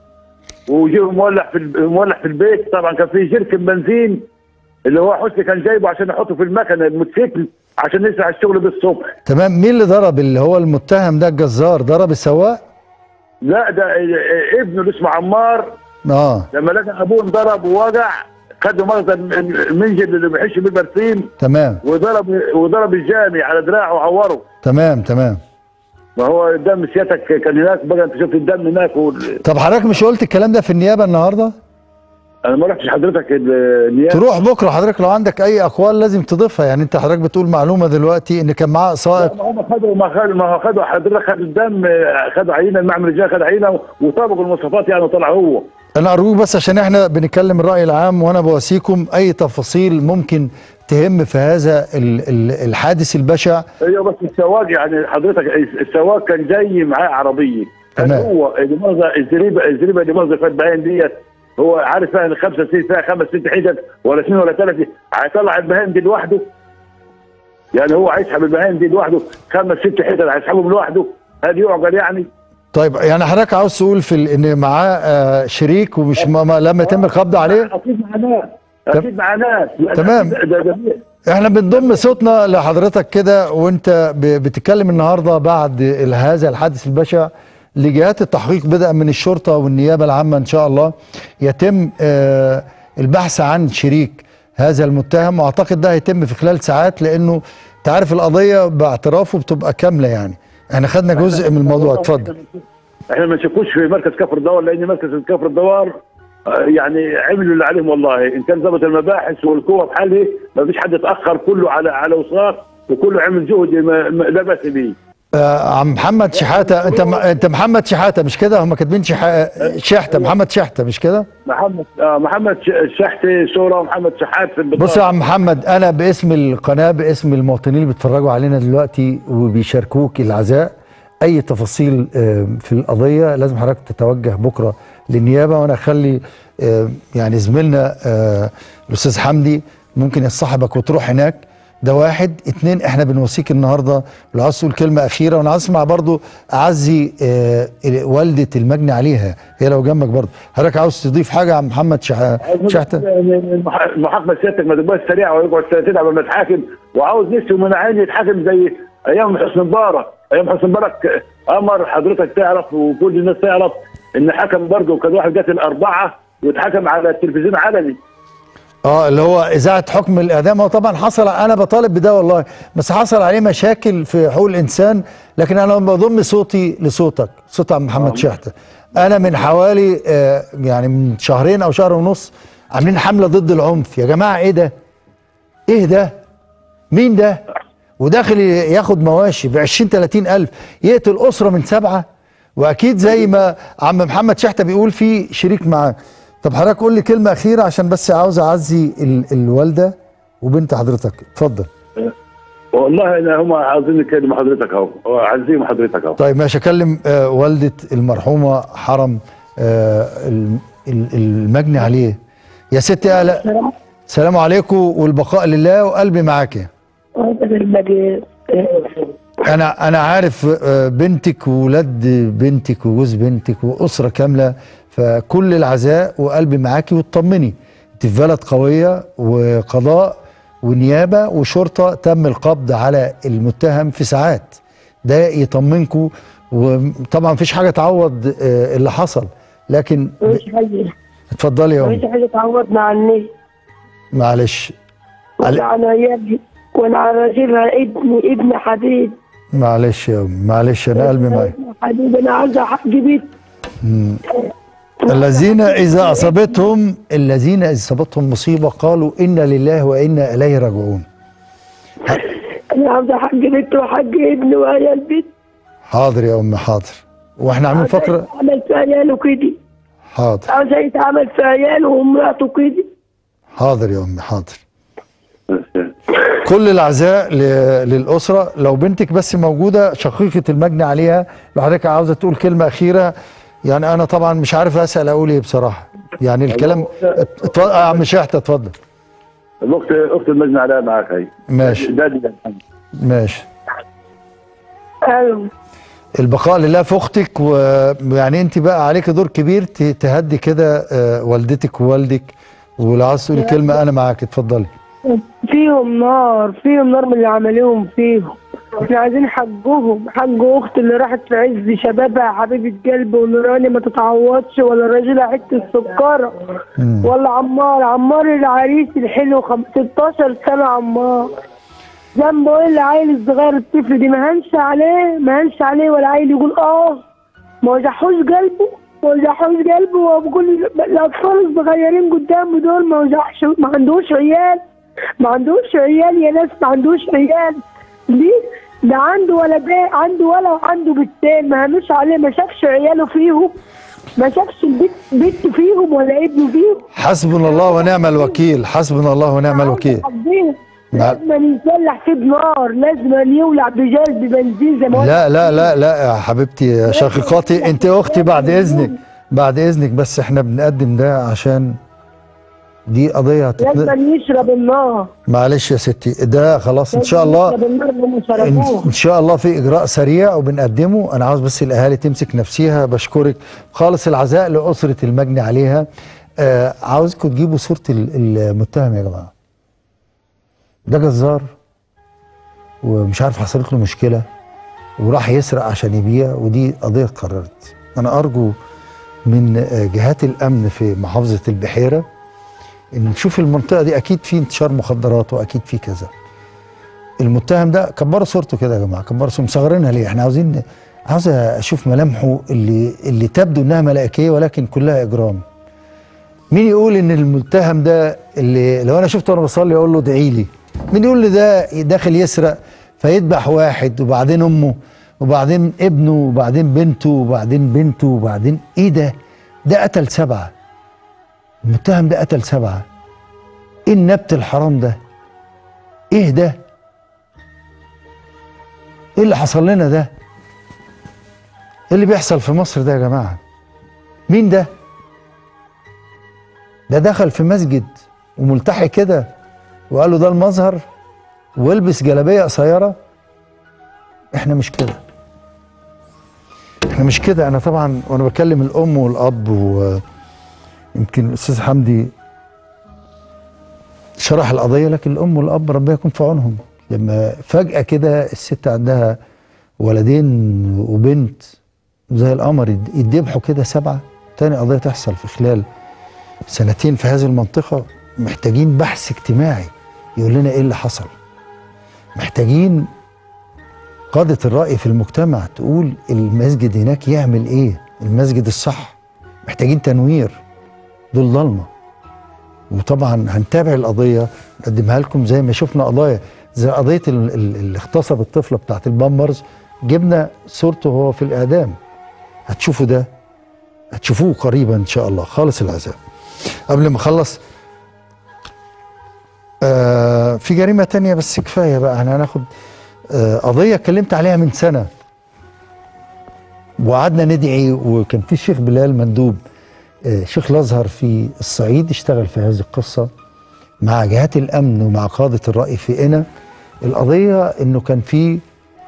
وجيه مولع في ال- مولع في البيت طبعا كان في جركن بنزين اللي هو حسني كان جايبه عشان يحطه في المكنه الموتوسيكل عشان يسرع الشغل بالصبح تمام مين اللي ضرب اللي هو المتهم ده الجزار ضرب السواق لا ده اه، ابنه اللي اسمه عمار اه لما لقى ابوه انضرب ووجع خد مغزى المنجل اللي بيحش بيه برسيم تمام وضرب وضرب الجامي على دراعه وعوره تمام تمام ما هو الدم سيادتك كان هناك بقى انت شفت الدم هناك وال... طب حضرتك مش قلت الكلام ده في النيابه النهارده انا ما رحتش حضرتك النيابه تروح بكره حضرتك لو عندك اي اقوال لازم تضيفها يعني انت حضرتك بتقول معلومه دلوقتي ان كان معاه سائق ما هم خدوا ما خدوا ما هو خدوا حضرتك خدوا الدم خدوا عينه المعمل الجاي خد عينه وطبقوا المواصفات يعني وطلع هو انا ارجوك بس عشان احنا بنتكلم الراي العام وانا بواسيكم اي تفاصيل ممكن تهم في هذا ال- ال- الحادث البشع ايوه بس السواق يعني حضرتك السواق كان جاي معاه عربيه كان تمام. هو اللي مرضى الزريبه الزريبه اللي مرضى فات بعين ديت هو عارف فيها ان خمسه ست فيها خمس ست حتت ولا اثنين ولا ثلاثه هيطلع البهائم دي لوحده يعني هو هيسحب البهائم دي لوحده خمس ست حتت هيسحبهم لوحده هل يعقل يعني؟ طيب يعني حضرتك عاوز تقول في ال- ان معاه آه، شريك ومش ما ما لما يتم القبض عليه اكيد مع ناس اكيد مع ناس يعني تمام. ده- ده- ده- احنا بنضم صوتنا لحضرتك كده وانت ب- بتتكلم النهارده بعد ال- هذا الحادث البشع لجهات التحقيق بدءا من الشرطه والنيابه العامه ان شاء الله يتم آه، البحث عن شريك هذا المتهم واعتقد ده هيتم في خلال ساعات لانه انت عارف القضيه باعترافه بتبقى كامله يعني احنا خدنا جزء من الموضوع اتفضل احنا ما نشكوش في مركز كفر الدوار لان مركز كفر الدوار آه، يعني عملوا اللي عليهم والله ان كان ضبط المباحث والقوه بحاله ما فيش حد اتاخر كله على على وثاق وكله عمل جهد ما- ما- لا باس به آه عم محمد شحاته انت انت محمد شحاته مش كده هم كاتبين شح... شحته محمد شحته مش كده محمد آه محمد ش- شحتي صوره ومحمد شحات في البطاقه بص يا عم محمد انا باسم القناه باسم المواطنين اللي بيتفرجوا علينا دلوقتي وبيشاركوك العزاء اي تفاصيل آه، في القضيه لازم حضرتك تتوجه بكره للنيابه وانا اخلي آه، يعني زميلنا آه، الاستاذ حمدي ممكن يصاحبك وتروح هناك ده واحد اتنين احنا بنوصيك النهارده لو عاوز تقول كلمه اخيره وانا عاوز اسمع برضو اعزي آه، والده المجني عليها هي لو جنبك برضو حضرتك عاوز تضيف حاجه يا عم محمد شح- شحته المح- المحاكمه سيادتك ما تبقاش سريعه ويقعد سنتين قبل ما يتحاكم وعاوز نفسه من عيني يتحاكم زي ايام حسني مبارك ايام حسني مبارك امر حضرتك تعرف وكل الناس تعرف ان حكم برضه كان واحد قتل اربعه واتحكم على التلفزيون علني اه اللي هو اذاعه حكم الاعدام هو طبعا حصل انا بطالب بده والله بس حصل عليه مشاكل في حقوق الانسان لكن انا بضم صوتي لصوتك صوت عم محمد شحته انا من حوالي آه يعني من شهرين او شهر ونص عاملين حمله ضد العنف يا جماعه ايه ده ايه ده مين ده وداخل ياخد مواشي ب 20 30 الف يقتل اسره من سبعه واكيد زي ما عم محمد شحته بيقول في شريك معاه طب حضرتك قول لي كلمه اخيره عشان بس عاوز اعزي ال الوالده وبنت حضرتك اتفضل والله انا هم عاوزين يكلموا حضرتك اهو عايزين حضرتك اهو طيب ماشي اكلم آه والده المرحومه حرم آه ال- ال- المجني عليه يا ستي اهلا السلام عليكم والبقاء لله وقلبي معاك انا انا عارف آه، بنتك وولاد بنتك وجوز بنتك واسره كامله فكل العزاء وقلبي معاكي واطمني انت في بلد قويه وقضاء ونيابه وشرطه تم القبض على المتهم في ساعات ده يطمنكم وطبعا مفيش حاجه تعوض آه، اللي حصل لكن مش حاجة اتفضلي يا مش أم. حاجة تعوضنا عني معلش ولا عن عيالي ولا عن رجلها ابني ابن حبيب معلش يا أم. معلش انا قلبي معاك ابن حبيب انا عايزة حق بيت مم. الذين إذا أصابتهم الذين إذا أصابتهم مصيبة قالوا إنا لله وإنا إليه راجعون انا عايزة حق بيت وحق ابني وعيال بيت حاضر يا أم حاضر وإحنا عاملين فقرة عمل في عياله كده حاضر عايزة يتعمل في عياله ومراته كده حاضر يا أم حاضر كل العزاء ل- للأسرة لو بنتك بس موجودة شقيقة المجني عليها لو حضرتك عاوزة تقول كلمة أخيرة يعني أنا طبعا مش عارف أسأل أقول إيه بصراحة يعني الكلام اتفضل يا عم شحتة اتفضل الاخت اخت المجني عليها معاك هي ماشي ده ده ماشي ايوه البقاء لله في اختك ويعني انت بقى عليك دور كبير ت- تهدي كده آه، والدتك ووالدك ولو عاوز تقولي كلمه انا معاك اتفضلي فيهم نار فيهم نار من اللي عملوهم فيهم احنا عايزين حقهم حق اختي اللي راحت في عز شبابها حبيبه قلبي ونوراني ما تتعوضش ولا الراجل حته سكره ولا عمار عمار العريس الحلو خم... 16 سنه عمار ذنبه ايه العيل الصغير الطفل دي ما هنش عليه ما هنش عليه ولا عيل يقول اه ما وجعوش قلبه ما وجعوش قلبه وبقول الاطفال الصغيرين قدامه دول ما وجعش ما عندوش عيال ما عندوش عيال يا ناس ما عندوش عيال ليه؟ ده عنده ولدين عنده ولا وعنده بنتين ما هنوش عليه ما شافش عياله فيهم ما شافش البيت بنت فيهم ولا ابنه فيهم حسبنا الله ونعم الوكيل حسبنا الله ونعم الوكيل حبيبي نعم. لازم يولع فيه بنار لازم يولع بجاز ببنزين زي ما هو لا لا لا لا يا حبيبتي يا شقيقاتي انت اختي بعد اذنك بعد اذنك بس احنا بنقدم ده عشان دي قضيه هتتن... لازم يشرب النار معلش يا ستي ده خلاص ان شاء الله يشرب النار اللي هم ان شربوها إن شاء الله في اجراء سريع وبنقدمه انا عاوز بس الاهالي تمسك نفسيها بشكرك خالص العزاء لاسره المجني عليها آه عاوزكم تجيبوا صوره ال- المتهم يا جماعه ده جزار ومش عارف حصلت له مشكله وراح يسرق عشان يبيع ودي قضيه اتكررت انا ارجو من آه، جهات الامن في محافظه البحيره نشوف المنطقه دي اكيد في انتشار مخدرات واكيد في كذا المتهم ده كبروا صورته كده يا جماعه كبروا صورته مصغرينها ليه احنا عاوزين عاوز اشوف ملامحه اللي اللي تبدو انها ملائكيه ولكن كلها اجرام مين يقول ان المتهم ده اللي لو انا شفته وانا بصلي اقول له ادعي لي مين يقول لي ده داخل يسرق فيذبح واحد وبعدين امه وبعدين ابنه وبعدين بنته وبعدين بنته وبعدين ايه ده ده قتل سبعه المتهم ده قتل سبعه ايه النبت الحرام ده ايه ده ايه اللي حصل لنا ده ايه اللي بيحصل في مصر ده يا جماعه مين ده ده دخل في مسجد وملتحي كده وقال له ده المظهر والبس جلابيه قصيره احنا مش كده احنا مش كده انا طبعا وانا بكلم الام والاب ويمكن الاستاذ حمدي شرح القضيه لكن الام والاب ربنا يكون في عونهم لما فجاه كده الست عندها ولدين وبنت زي القمر يد- يتذبحوا كده سبعه تاني قضيه تحصل في خلال سنتين في هذه المنطقه محتاجين بحث اجتماعي يقول لنا ايه اللي حصل محتاجين قادة الرأي في المجتمع تقول المسجد هناك يعمل ايه المسجد الصح محتاجين تنوير دول ضلمة وطبعا هنتابع القضية نقدمها لكم زي ما شفنا قضايا زي قضية ال- ال- اللي اغتصب الطفلة بتاعت البامبرز جبنا صورته وهو في الإعدام هتشوفوا ده هتشوفوه قريبا إن شاء الله خالص العذاب قبل ما أخلص آه في جريمة تانية بس كفاية بقى احنا هناخد آه قضية اتكلمت عليها من سنة وقعدنا ندعي وكان في الشيخ بلال مندوب آه شيخ الازهر في الصعيد اشتغل في هذه القصة مع جهات الامن ومع قادة الرأي في قنا القضية انه كان في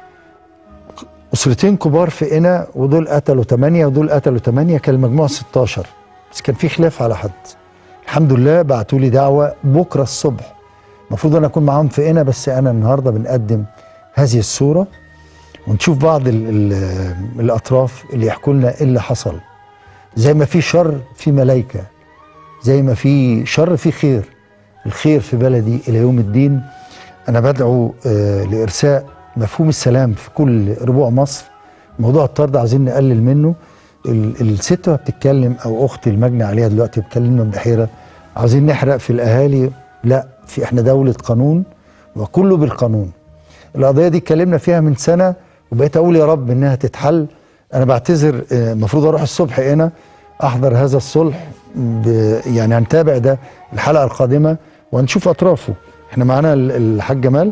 اسرتين كبار في قنا ودول قتلوا ثمانية ودول قتلوا ثمانية كان المجموع 16 بس كان في خلاف على حد الحمد لله بعتوا لي دعوة بكرة الصبح المفروض انا اكون معاهم في قنا بس انا النهارده بنقدم هذه الصوره ونشوف بعض ال ال الاطراف اللي يحكوا لنا ايه اللي حصل زي ما في شر في ملائكه زي ما في شر في خير الخير في بلدي الى يوم الدين انا بدعو آه لارساء مفهوم السلام في كل ربوع مصر موضوع الطرد عايزين نقلل منه ال- الست وهي بتتكلم او اختي المجني عليها دلوقتي بتكلمنا من بحيره عايزين نحرق في الاهالي لا في احنا دوله قانون وكله بالقانون القضيه دي اتكلمنا فيها من سنه وبقيت اقول يا رب انها تتحل انا بعتذر آه، المفروض اروح الصبح هنا احضر هذا الصلح ب- يعني هنتابع ده الحلقه القادمه وهنشوف اطرافه احنا معانا ال- الحاج جمال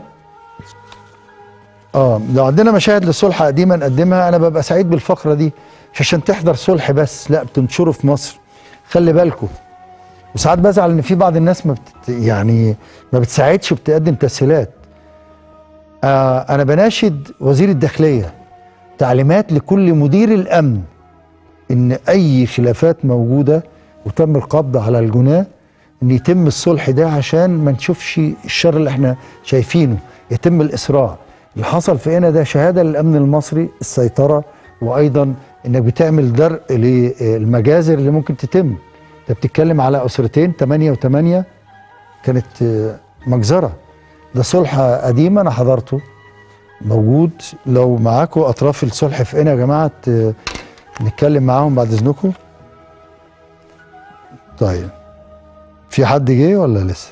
اه لو عندنا مشاهد للصلح قديمه نقدمها انا ببقى سعيد بالفقره دي مش عشان تحضر صلح بس لا بتنشره في مصر خلي بالكم وساعات بزعل ان في بعض الناس ما بتت يعني ما بتساعدش وبتقدم تسهيلات آه انا بناشد وزير الداخليه تعليمات لكل مدير الامن ان اي خلافات موجوده وتم القبض على الجناه ان يتم الصلح ده عشان ما نشوفش الشر اللي احنا شايفينه يتم الاسراع اللي حصل في هنا ده شهاده للامن المصري السيطره وايضا انك بتعمل درء للمجازر اللي ممكن تتم انت بتتكلم على اسرتين 8 و8 كانت آه، مجزره ده صلح قديم انا حضرته موجود لو معاكم اطراف الصلح في هنا يا جماعه ت- نتكلم معاهم بعد اذنكم طيب في حد جه ولا لسه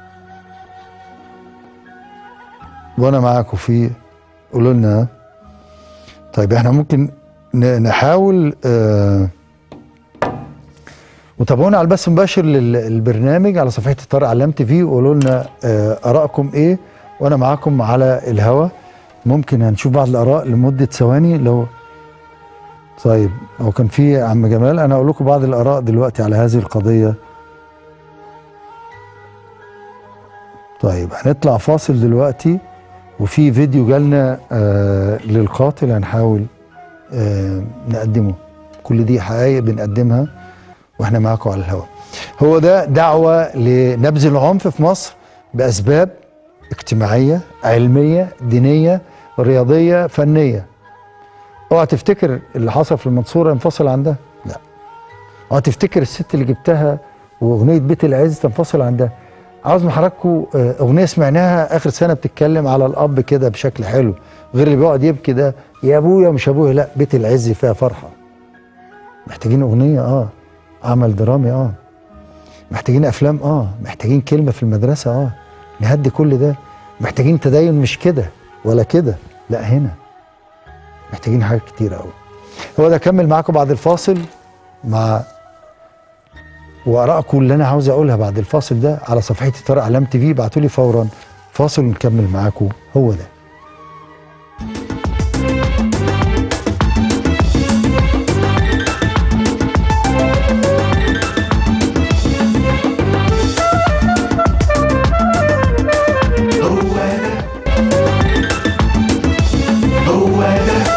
وانا معاكم في قولوا لنا ها؟ طيب احنا ممكن ن- نحاول آه وتابعونا على البث المباشر للبرنامج على صفحه طارق علام تي في وقولوا لنا آه ارائكم ايه وانا معاكم على الهوا ممكن هنشوف بعض الاراء لمده ثواني لو طيب هو كان في عم جمال انا اقول لكم بعض الاراء دلوقتي على هذه القضيه طيب هنطلع فاصل دلوقتي وفي فيديو جالنا آه للقاتل هنحاول آه نقدمه كل دي حقائق بنقدمها واحنا معاكم على الهواء هو ده دعوة لنبذ العنف في مصر بأسباب اجتماعية علمية دينية رياضية فنية اوعى تفتكر اللي حصل في المنصورة ينفصل عن ده لا اوعى تفتكر الست اللي جبتها واغنيه بيت العز تنفصل عن ده عاوز من حضراتكم آه، اغنيه سمعناها اخر سنه بتتكلم على الاب كده بشكل حلو غير اللي بيقعد يبكي ده يا ابويا مش ابويا لا بيت العز فيها فرحه محتاجين اغنيه اه عمل درامي اه محتاجين افلام اه محتاجين كلمه في المدرسه اه نهدي كل ده محتاجين تدين مش كده ولا كده لا هنا محتاجين حاجات كتير قوي هو ده اكمل معاكم بعد الفاصل مع وارائكم اللي انا عاوز اقولها بعد الفاصل ده على صفحتي طارق علام تي في ابعتوا لي فورا فاصل ونكمل معاكم هو ده هو ده هو ده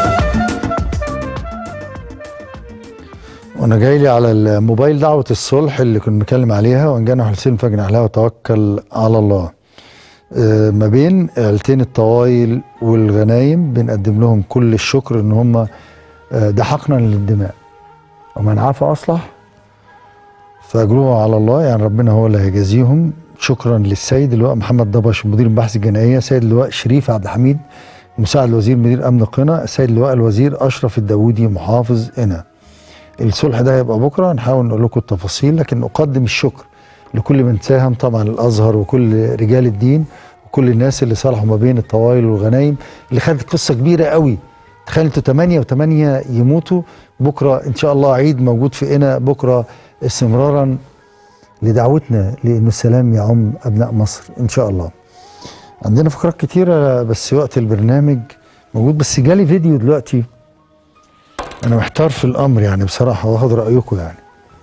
وانا جاي لي على الموبايل دعوه الصلح اللي كنا بنتكلم عليها وان جانا حسين فجنح لها وتوكل على الله آه، ما بين عيلتين الطوايل والغنايم بنقدم لهم كل الشكر ان هم آه، ده حقنا للدماء ومن عفى اصلح فاجروه على الله يعني ربنا هو اللي هيجازيهم شكرا للسيد اللواء محمد ضبش مدير المباحث الجنائيه سيد اللواء شريف عبد الحميد مساعد الوزير مدير امن قنا السيد اللواء الوزير اشرف الداوودي محافظ قنا الصلح ده هيبقى بكره نحاول نقول لكم التفاصيل لكن نقدم الشكر لكل من ساهم طبعا الازهر وكل رجال الدين وكل الناس اللي صالحوا ما بين الطوائل والغنايم اللي خدت قصه كبيره قوي تخيل انتوا 8 و8 يموتوا بكره ان شاء الله عيد موجود في قنا بكره استمرارا لدعوتنا لانه السلام يعم ابناء مصر ان شاء الله. عندنا فقرات كتيره بس وقت البرنامج موجود بس جالي فيديو دلوقتي انا محتار في الامر يعني بصراحه واخد رايكم يعني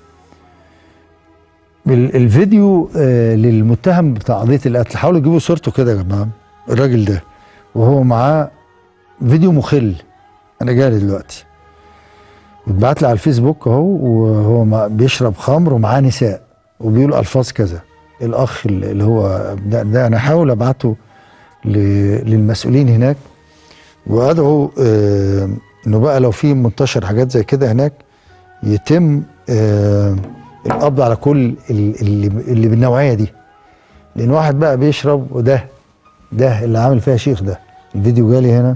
ال- الفيديو آه للمتهم بتاع قضيه القتل حاولوا يجيبوا صورته كده يا جماعه الراجل ده وهو معاه فيديو مخل انا جالي دلوقتي اتبعت لي على الفيسبوك اهو وهو مع- بيشرب خمر ومعاه نساء وبيقول الفاظ كذا الاخ اللي هو ده, ده انا هحاول ابعته ل- للمسؤولين هناك وادعو آه انه بقى لو في منتشر حاجات زي كده هناك يتم آه القبض على كل ال- اللي, اللي بالنوعيه دي لان واحد بقى بيشرب وده ده اللي عامل فيها شيخ ده الفيديو جالي هنا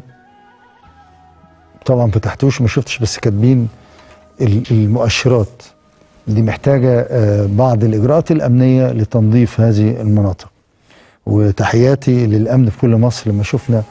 طبعا فتحتوش ما شفتش بس كاتبين ال- المؤشرات دي محتاجه آه بعض الاجراءات الامنيه لتنظيف هذه المناطق وتحياتي للامن في كل مصر لما شفنا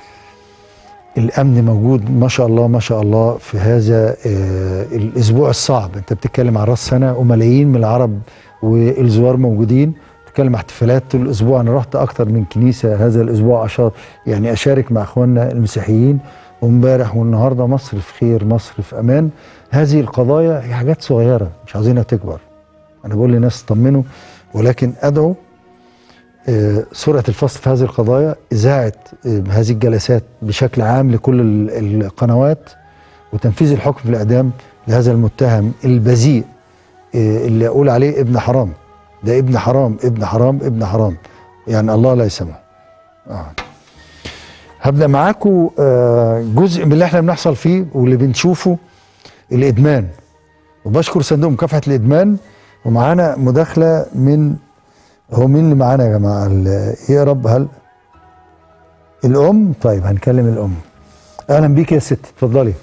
الامن موجود ما شاء الله ما شاء الله في هذا آه الاسبوع الصعب انت بتتكلم عن راس سنه وملايين من العرب والزوار موجودين بتتكلم عن احتفالات طول الاسبوع انا رحت اكتر من كنيسه هذا الاسبوع عشان يعني اشارك مع اخواننا المسيحيين وامبارح والنهارده مصر في خير مصر في امان هذه القضايا هي حاجات صغيره مش عاوزينها تكبر انا بقول للناس طمنوا ولكن ادعو آه، سرعه الفصل في هذه القضايا اذاعه آه، هذه الجلسات بشكل عام لكل ال- القنوات وتنفيذ الحكم في الاعدام لهذا المتهم البذيء آه، اللي اقول عليه ابن حرام ده ابن حرام ابن حرام ابن حرام يعني الله لا يسامحه آه. هبدا معاكم آه، جزء من اللي احنا بنحصل فيه واللي بنشوفه الادمان وبشكر صندوق مكافحه الادمان ومعانا مداخله من هو مين اللي معانا يا جماعه ال- ايه يا رب هل الام طيب هنكلم الام اهلا بيكي يا ست اتفضلي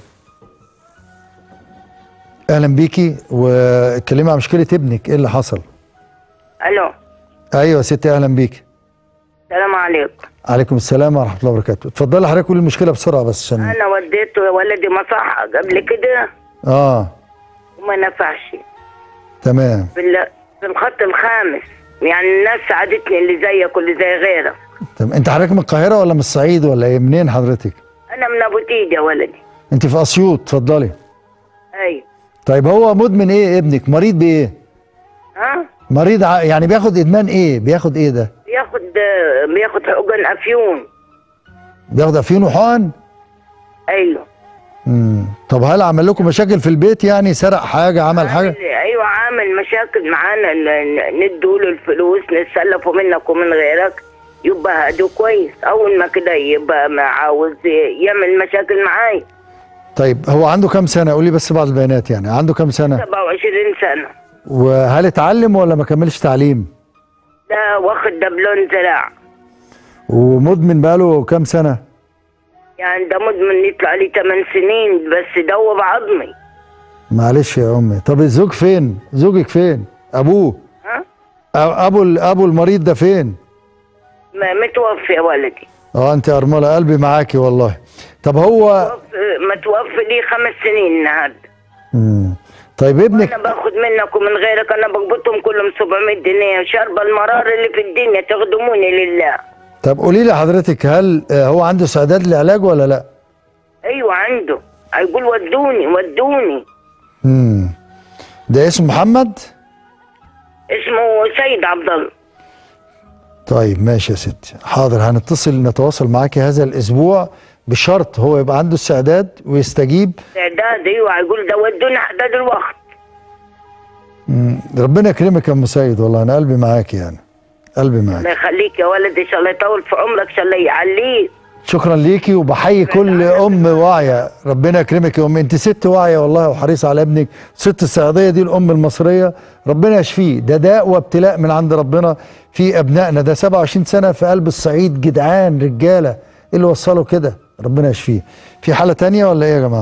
اهلا بيكي واتكلمي عن مشكله ابنك ايه اللي حصل الو ايوه يا ستي اهلا بيكي السلام عليكم عليكم السلام ورحمه الله وبركاته اتفضلي حضرتك قولي المشكله بسرعه بس عشان انا وديت ولدي مصحة قبل كده اه وما نفعش تمام في ال- في الخط الخامس يعني الناس ساعدتني اللي زيك واللي زي غيرك تمام انت حضرتك من القاهره ولا من الصعيد ولا ايه منين حضرتك انا من ابو تيج يا ولدي انت في اسيوط اتفضلي اي طيب هو مدمن ايه ابنك مريض بايه ها مريض ع... يعني بياخد ادمان ايه بياخد ايه ده بياخد بياخد حقن افيون بياخد افيون وحقن ايوه امم طب هل عمل لكم مشاكل في البيت يعني سرق حاجه عمل حاجه ايوه عامل مشاكل معانا ن- ندوا له الفلوس نتسلفوا منك ومن غيرك يبقى هدو كويس اول ما كده يبقى ما عاوز يعمل مشاكل معاي طيب هو عنده كام سنه قولي بس بعض البيانات يعني عنده كام سنه 27 سنه وهل اتعلم ولا ما كملش تعليم لا واخد دبلون زراعة ومدمن بقاله كام سنه يعني ده مدمن يطلع لي 8 سنين بس دوب عظمي معلش يا امي طب الزوج فين زوجك فين ابوه ها أ- ابو ال- ابو المريض ده فين ما- متوفي يا ولدي اه انت ارمله قلبي معاكي والله طب هو متوفي لي خمس سنين النهارده مم. طيب ابنك انا باخد منك ومن غيرك انا بقبضهم كلهم 700 جنيه وشاربه المرار اللي في الدنيا تخدموني لله طب قولي لي حضرتك هل آه، هو عنده استعداد للعلاج ولا لا ايوه عنده هيقول ودوني ودوني امم ده اسمه محمد اسمه سيد عبد الله طيب ماشي يا ستي حاضر هنتصل نتواصل معاكي هذا الاسبوع بشرط هو يبقى عنده استعداد ويستجيب استعداد ايوه هيقول ده ودوني حداد الوقت مم. ربنا يكرمك يا ام سيد والله انا قلبي معاكي يعني قلبي معاك الله يخليك يا ولدي ان شاء الله يطول في عمرك ان شاء الله يعليك شكرا ليكي وبحيي كل ام واعيه ربنا يكرمك يا ام انت ست واعيه والله وحريصه على ابنك ست الصعيديه دي الام المصريه ربنا يشفيه ده داء وابتلاء من عند ربنا في ابنائنا ده 27 سنه في قلب الصعيد جدعان رجاله ايه اللي وصله كده ربنا يشفيه في حاله تانية ولا ايه يا جماعه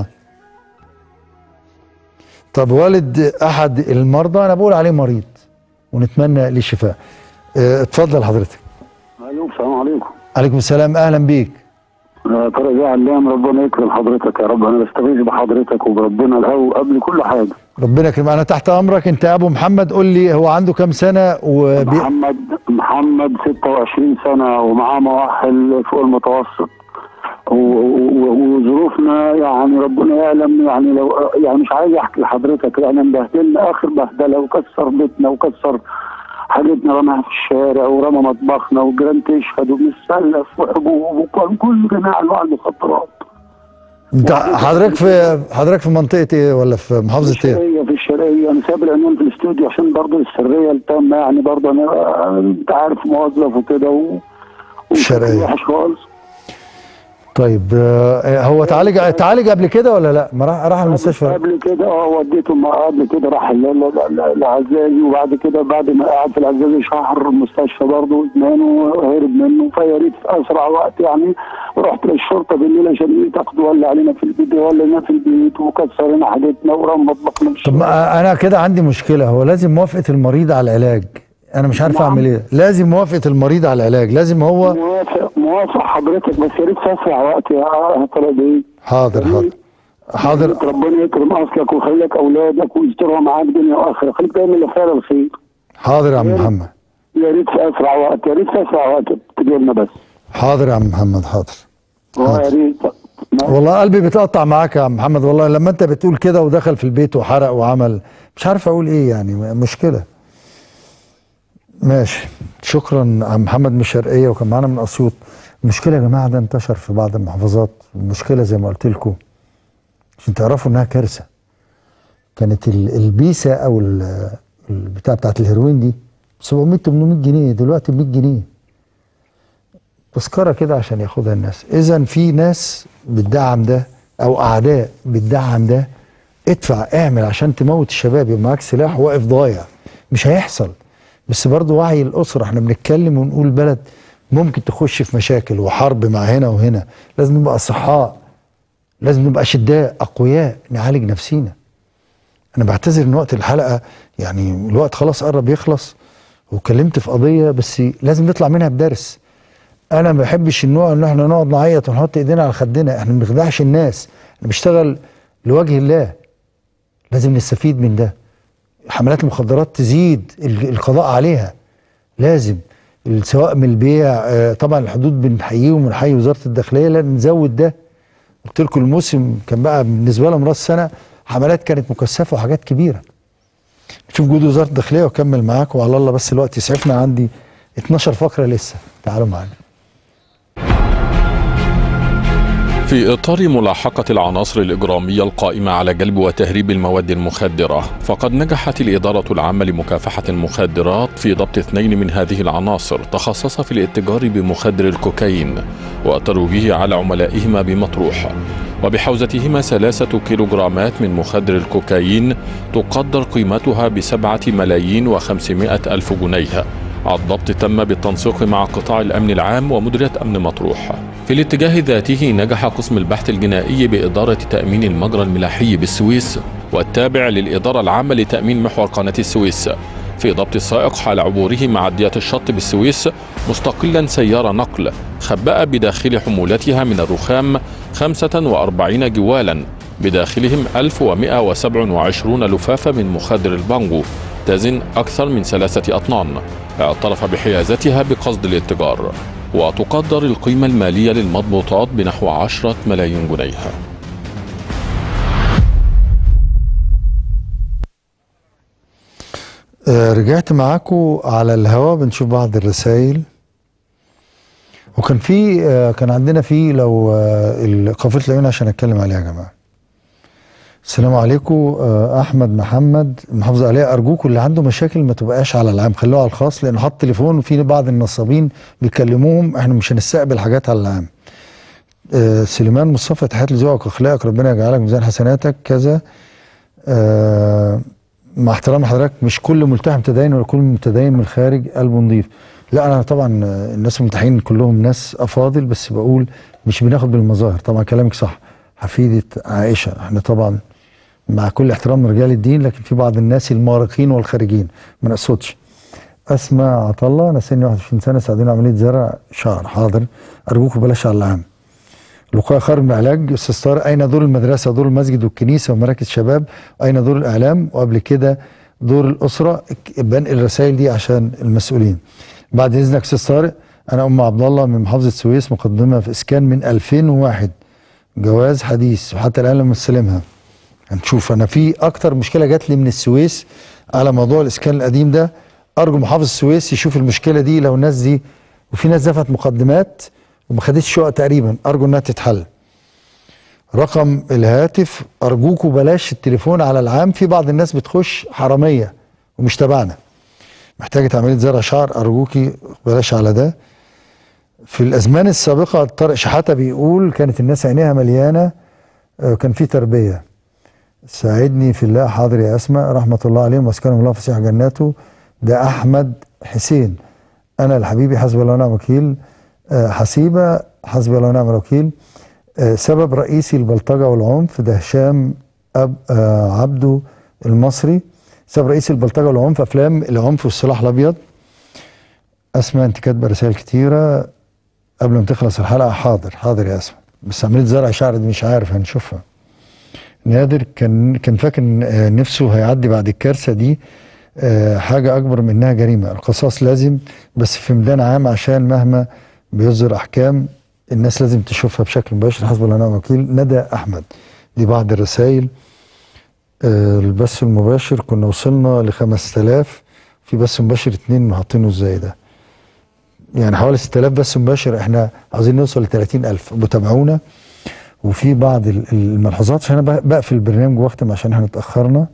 طب والد احد المرضى انا بقول عليه مريض ونتمنى ليه الشفاء اه، اتفضل حضرتك الو السلام عليكم عليكم السلام اهلا بيك آه، ترى يا علام ربنا يكرم حضرتك يا رب انا بستغيث بحضرتك وبربنا الاول قبل كل حاجه ربنا يكرمك انا تحت امرك انت ابو محمد قول لي هو عنده كام سنه وبي... محمد محمد 26 سنه ومعاه مؤهل فوق المتوسط و- و- وظروفنا يعني ربنا يعلم يعني لو يعني مش عايز احكي لحضرتك يعني مبهدلنا اخر بهدله وكسر بيتنا وكسر حاجتنا رماها في الشارع ورمى مطبخنا وجيران تشهد ومتسلف وحبوب وكل كل جميع انواع المخدرات انت حضرتك في حضرتك في منطقه ايه ولا في محافظه ايه الشرقية في الشرقية أنا سايب العنوان في الاستوديو عشان برضه السرية التامة يعني برضه أنا أنت عارف موظف وكده و الشرقية. وحش خالص طيب آه، هو تعالج تعالج قبل كده ولا لا ما راح راح المستشفى قبل كده اه وديته ما قبل كده راح ال- ال- ال- العزازي وبعد كده بعد ما قعد في العزازي شهر المستشفى برضه ادمان وهرب منه فيا ريت في اسرع وقت يعني رحت للشرطه بالليل عشان تاخدوا ولا علينا في البيت ولا في البيت وكسر لنا حاجتنا ورمى مطبخنا طب ما انا كده عندي مشكله هو لازم موافقه المريض على العلاج انا مش عارف اعمل ايه لازم موافقه المريض على العلاج لازم هو موافق موافق حضرتك بس يا ريت في اسرع وقت يا طلب ايه حاضر حاضر حاضر ربنا يكرم اصلك ويخليك اولادك ويسترها معاك دنيا واخره خليك دايما لفعل الخير حاضر يا عم محمد يا ريت في اسرع وقت يا ريت في اسرع وقت تجي لنا بس حاضر يا عم محمد حاضر اه يا ريت والله قلبي بيتقطع معاك يا عم محمد والله لما انت بتقول كده ودخل في البيت وحرق وعمل مش عارف اقول ايه يعني مشكله ماشي شكرا عم محمد من الشرقيه وكان معانا من اسيوط المشكله يا جماعه ده انتشر في بعض المحافظات المشكله زي ما قلت لكم عشان تعرفوا انها كارثه كانت ال- البيسه او ال- البتاع بتاعت الهيروين دي 700 800 جنيه دلوقتي ب 100 جنيه تذكره كده عشان ياخدها الناس اذا في ناس بتدعم ده او اعداء بتدعم ده ادفع اعمل عشان تموت الشباب يبقى معاك سلاح واقف ضايع مش هيحصل بس برضو وعي الاسره احنا بنتكلم ونقول بلد ممكن تخش في مشاكل وحرب مع هنا وهنا لازم نبقى اصحاء لازم نبقى شداء اقوياء نعالج نفسينا انا بعتذر ان وقت الحلقه يعني الوقت خلاص قرب يخلص وكلمت في قضيه بس لازم نطلع منها بدرس انا ما بحبش النوع ان احنا نقعد نعيط ونحط ايدينا على خدنا احنا ما بنخدعش الناس احنا بنشتغل لوجه الله لازم نستفيد من ده حملات المخدرات تزيد ال- القضاء عليها لازم سواء من البيع آه، طبعا الحدود بنحييهم ونحيي وزاره الداخليه لازم نزود ده قلت لكم الموسم كان بقى بالنسبه لهم راس سنه حملات كانت مكثفه وحاجات كبيره نشوف جهود وزاره الداخليه واكمل معاكم وعلى الله بس الوقت يسعفنا عندي 12 فقره لسه تعالوا معانا في إطار ملاحقة العناصر الإجرامية القائمة على جلب وتهريب المواد المخدرة فقد نجحت الإدارة العامة لمكافحة المخدرات في ضبط اثنين من هذه العناصر تخصص في الاتجار بمخدر الكوكايين وترويجه على عملائهما بمطروح وبحوزتهما ثلاثة كيلوغرامات من مخدر الكوكايين تقدر قيمتها بسبعة ملايين وخمسمائة ألف جنيه الضبط تم بالتنسيق مع قطاع الأمن العام ومديرية أمن مطروح في الاتجاه ذاته نجح قسم البحث الجنائي بإدارة تأمين المجرى الملاحي بالسويس والتابع للإدارة العامة لتأمين محور قناة السويس في ضبط السائق حال عبوره معدية الشط بالسويس مستقلا سيارة نقل خبأ بداخل حمولتها من الرخام 45 جوالا بداخلهم 1127 لفافة من مخدر البانجو تزن أكثر من ثلاثة أطنان اعترف بحيازتها بقصد الاتجار وتقدر القيمة المالية للمضبوطات بنحو 10 ملايين جنيه آه، رجعت معاكم على الهوا بنشوف بعض الرسائل وكان في آه، كان عندنا في لو آه، ال- قافله العيون عشان اتكلم عليها يا جماعه السلام عليكم آه، احمد محمد محافظه عليها ارجوكم اللي عنده مشاكل ما تبقاش على العام خلوها على الخاص لان حط تليفون وفي بعض النصابين بيكلموهم احنا مش هنستقبل حاجات على العام آه، سليمان مصطفى تحيات لذوقك واخلاقك ربنا يجعلك ميزان حسناتك كذا آه، مع احترام حضرتك مش كل ملتحي متدين ولا كل متدين من الخارج قلبه نظيف لا انا طبعا آه، الناس الملتحين كلهم ناس افاضل بس بقول مش بناخد بالمظاهر طبعا كلامك صح حفيدة عائشة احنا طبعا مع كل احترام رجال الدين لكن في بعض الناس المارقين والخارجين ما نقصدش اسماء عطله انا سني 21 سنه ساعدوني عمليه زرع شعر حاضر ارجوكم بلاش على العام الوقايه خير من العلاج استاذ طارق اين دور المدرسه دور المسجد والكنيسه ومراكز شباب اين دور الاعلام وقبل كده دور الاسره بنقل الرسائل دي عشان المسؤولين بعد اذنك استاذ طارق انا ام عبد الله من محافظه السويس مقدمه في اسكان من 2001 جواز حديث وحتى الان لم استلمها هنشوف انا في اكتر مشكله جات لي من السويس على موضوع الاسكان القديم ده ارجو محافظ السويس يشوف المشكله دي لو الناس دي وفي ناس دفعت مقدمات وما خدتش شقق تقريبا ارجو انها تتحل رقم الهاتف ارجوكوا بلاش التليفون على العام في بعض الناس بتخش حراميه ومش تبعنا محتاجه عمليه زرع شعر ارجوكي بلاش على ده في الازمان السابقه طارق شحاته بيقول كانت الناس عينيها مليانه آه، كان في تربيه ساعدني في الله حاضر يا اسماء رحمه الله عليهم واسكنهم الله فسيح جناته ده احمد حسين انا الحبيبي حسبي الله ونعم الوكيل آه، حسيبه حسبي الله ونعم الوكيل آه، سبب رئيسي البلطجه والعنف ده هشام أب آه، عبده المصري سبب رئيسي البلطجه والعنف افلام العنف والسلاح الابيض اسماء انت كاتبه رسائل كتيره قبل ما تخلص الحلقه حاضر حاضر يا اسماء بس عمليه زرع شعر دي مش عارف هنشوفها نادر كان كان فاكر إن، آه، نفسه هيعدي بعد الكارثه دي آه، حاجه اكبر من انها جريمه القصاص لازم بس في ميدان عام عشان مهما بيصدر احكام الناس لازم تشوفها بشكل مباشر حسب الله ونعم الوكيل ندى احمد دي بعض الرسائل آه، البث المباشر كنا وصلنا ل 5000 في بث مباشر اتنين حاطينه ازاي ده يعني حوالي 6000 بث مباشر احنا عاوزين نوصل ل 30000 بتابعونا وفي بعض ال- الملحوظات عشان انا ب- بقفل البرنامج واختم عشان احنا اتاخرنا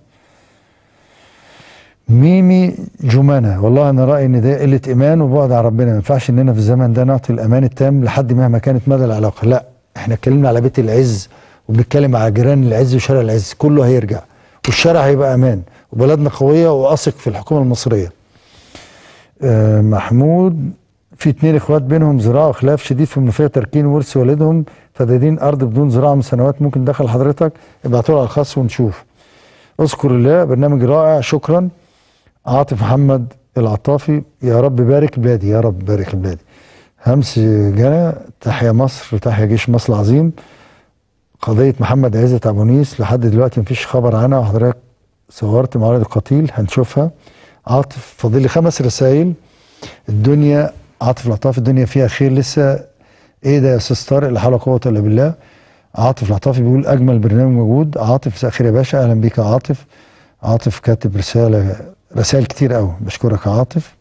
ميمي جمانة والله انا رايي ان ده قله ايمان وبعد عن ربنا ما ينفعش اننا في الزمن ده نعطي الامان التام لحد مهما كانت مدى العلاقه لا احنا اتكلمنا على بيت العز وبنتكلم على جيران العز وشارع العز كله هيرجع والشارع هيبقى امان وبلدنا قويه واثق في الحكومه المصريه آه، محمود في اتنين اخوات بينهم زراعه وخلاف شديد في المنوفيه تركين ورث والدهم فدادين ارض بدون زراعه من سنوات ممكن دخل حضرتك ابعتوا على الخاص ونشوف اذكر الله برنامج رائع شكرا عاطف محمد العطافي يا رب بارك بلادي يا رب بارك بلادي همس جنى تحيا مصر تحيا جيش مصر العظيم قضية محمد عزت أبو نيس لحد دلوقتي مفيش خبر عنها وحضرتك صورت معارض القتيل هنشوفها عاطف فاضل لي خمس رسائل الدنيا عاطف العطاف الدنيا فيها خير لسه ايه ده يا استاذ طارق لا حول ولا قوه الا بالله عاطف العطافي بيقول اجمل برنامج موجود عاطف مساء الخير يا باشا اهلا بيك يا عاطف عاطف كاتب رساله رسائل كتير قوي بشكرك يا عاطف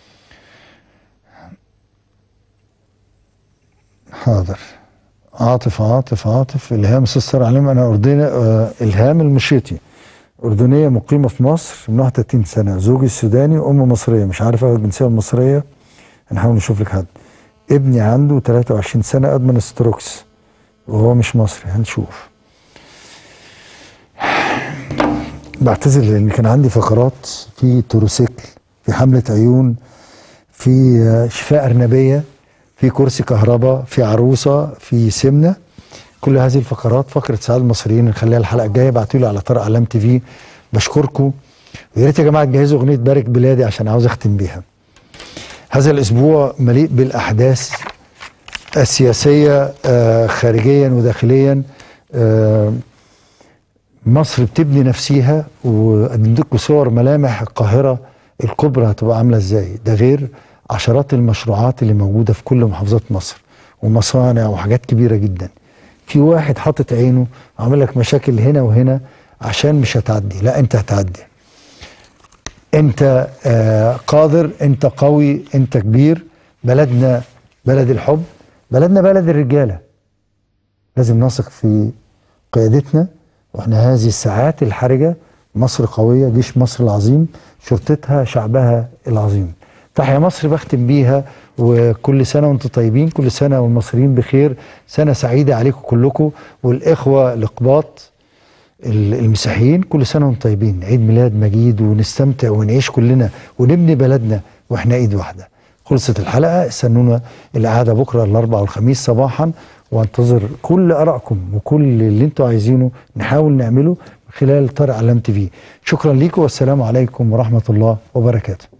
حاضر عاطف عاطف عاطف الهام استاذ طارق عليم انا اردني آه الهام المشيطي اردنيه مقيمه في مصر من 31 سنه زوجي السوداني ام مصريه مش عارف اخد الجنسيه المصريه هنحاول نشوف لك حد ابني عنده 23 سنه ادمن ستروكس وهو مش مصري هنشوف بعتذر لان كان عندي فقرات في تروسيكل في حملة عيون في آه، شفاء أرنبية في كرسي كهرباء في عروسة في سمنة كل هذه الفقرات فقرة سعادة المصريين نخليها الحلقة الجاية ابعتوا لي على طارق علام تي في بشكركم ويا ريت يا جماعة تجهزوا أغنية بارك بلادي عشان عاوز أختم بيها هذا الأسبوع مليء بالأحداث السياسية آه، خارجيا وداخليا آه، مصر بتبني نفسيها واديكم صور ملامح القاهره الكبرى هتبقى عامله ازاي ده غير عشرات المشروعات اللي موجوده في كل محافظات مصر ومصانع وحاجات كبيره جدا في واحد حاطط عينه عامل لك مشاكل هنا وهنا عشان مش هتعدي لا انت هتعدي انت آه قادر انت قوي انت كبير بلدنا بلد الحب بلدنا بلد الرجاله لازم نثق في قيادتنا واحنا هذه الساعات الحرجه مصر قويه جيش مصر العظيم شرطتها شعبها العظيم تحيا مصر بختم بيها وكل سنه وانتم طيبين كل سنه والمصريين بخير سنه سعيده عليكم كلكم والاخوه الاقباط ال- المسيحيين كل سنه وانتم طيبين عيد ميلاد مجيد ونستمتع ونعيش كلنا ونبني بلدنا واحنا ايد واحده خلصت الحلقه استنونا الاعاده بكره الاربعاء والخميس صباحا وانتظر كل ارائكم وكل اللي انتم عايزينه نحاول نعمله خلال طارق علام تي في شكرا لكم والسلام عليكم ورحمه الله وبركاته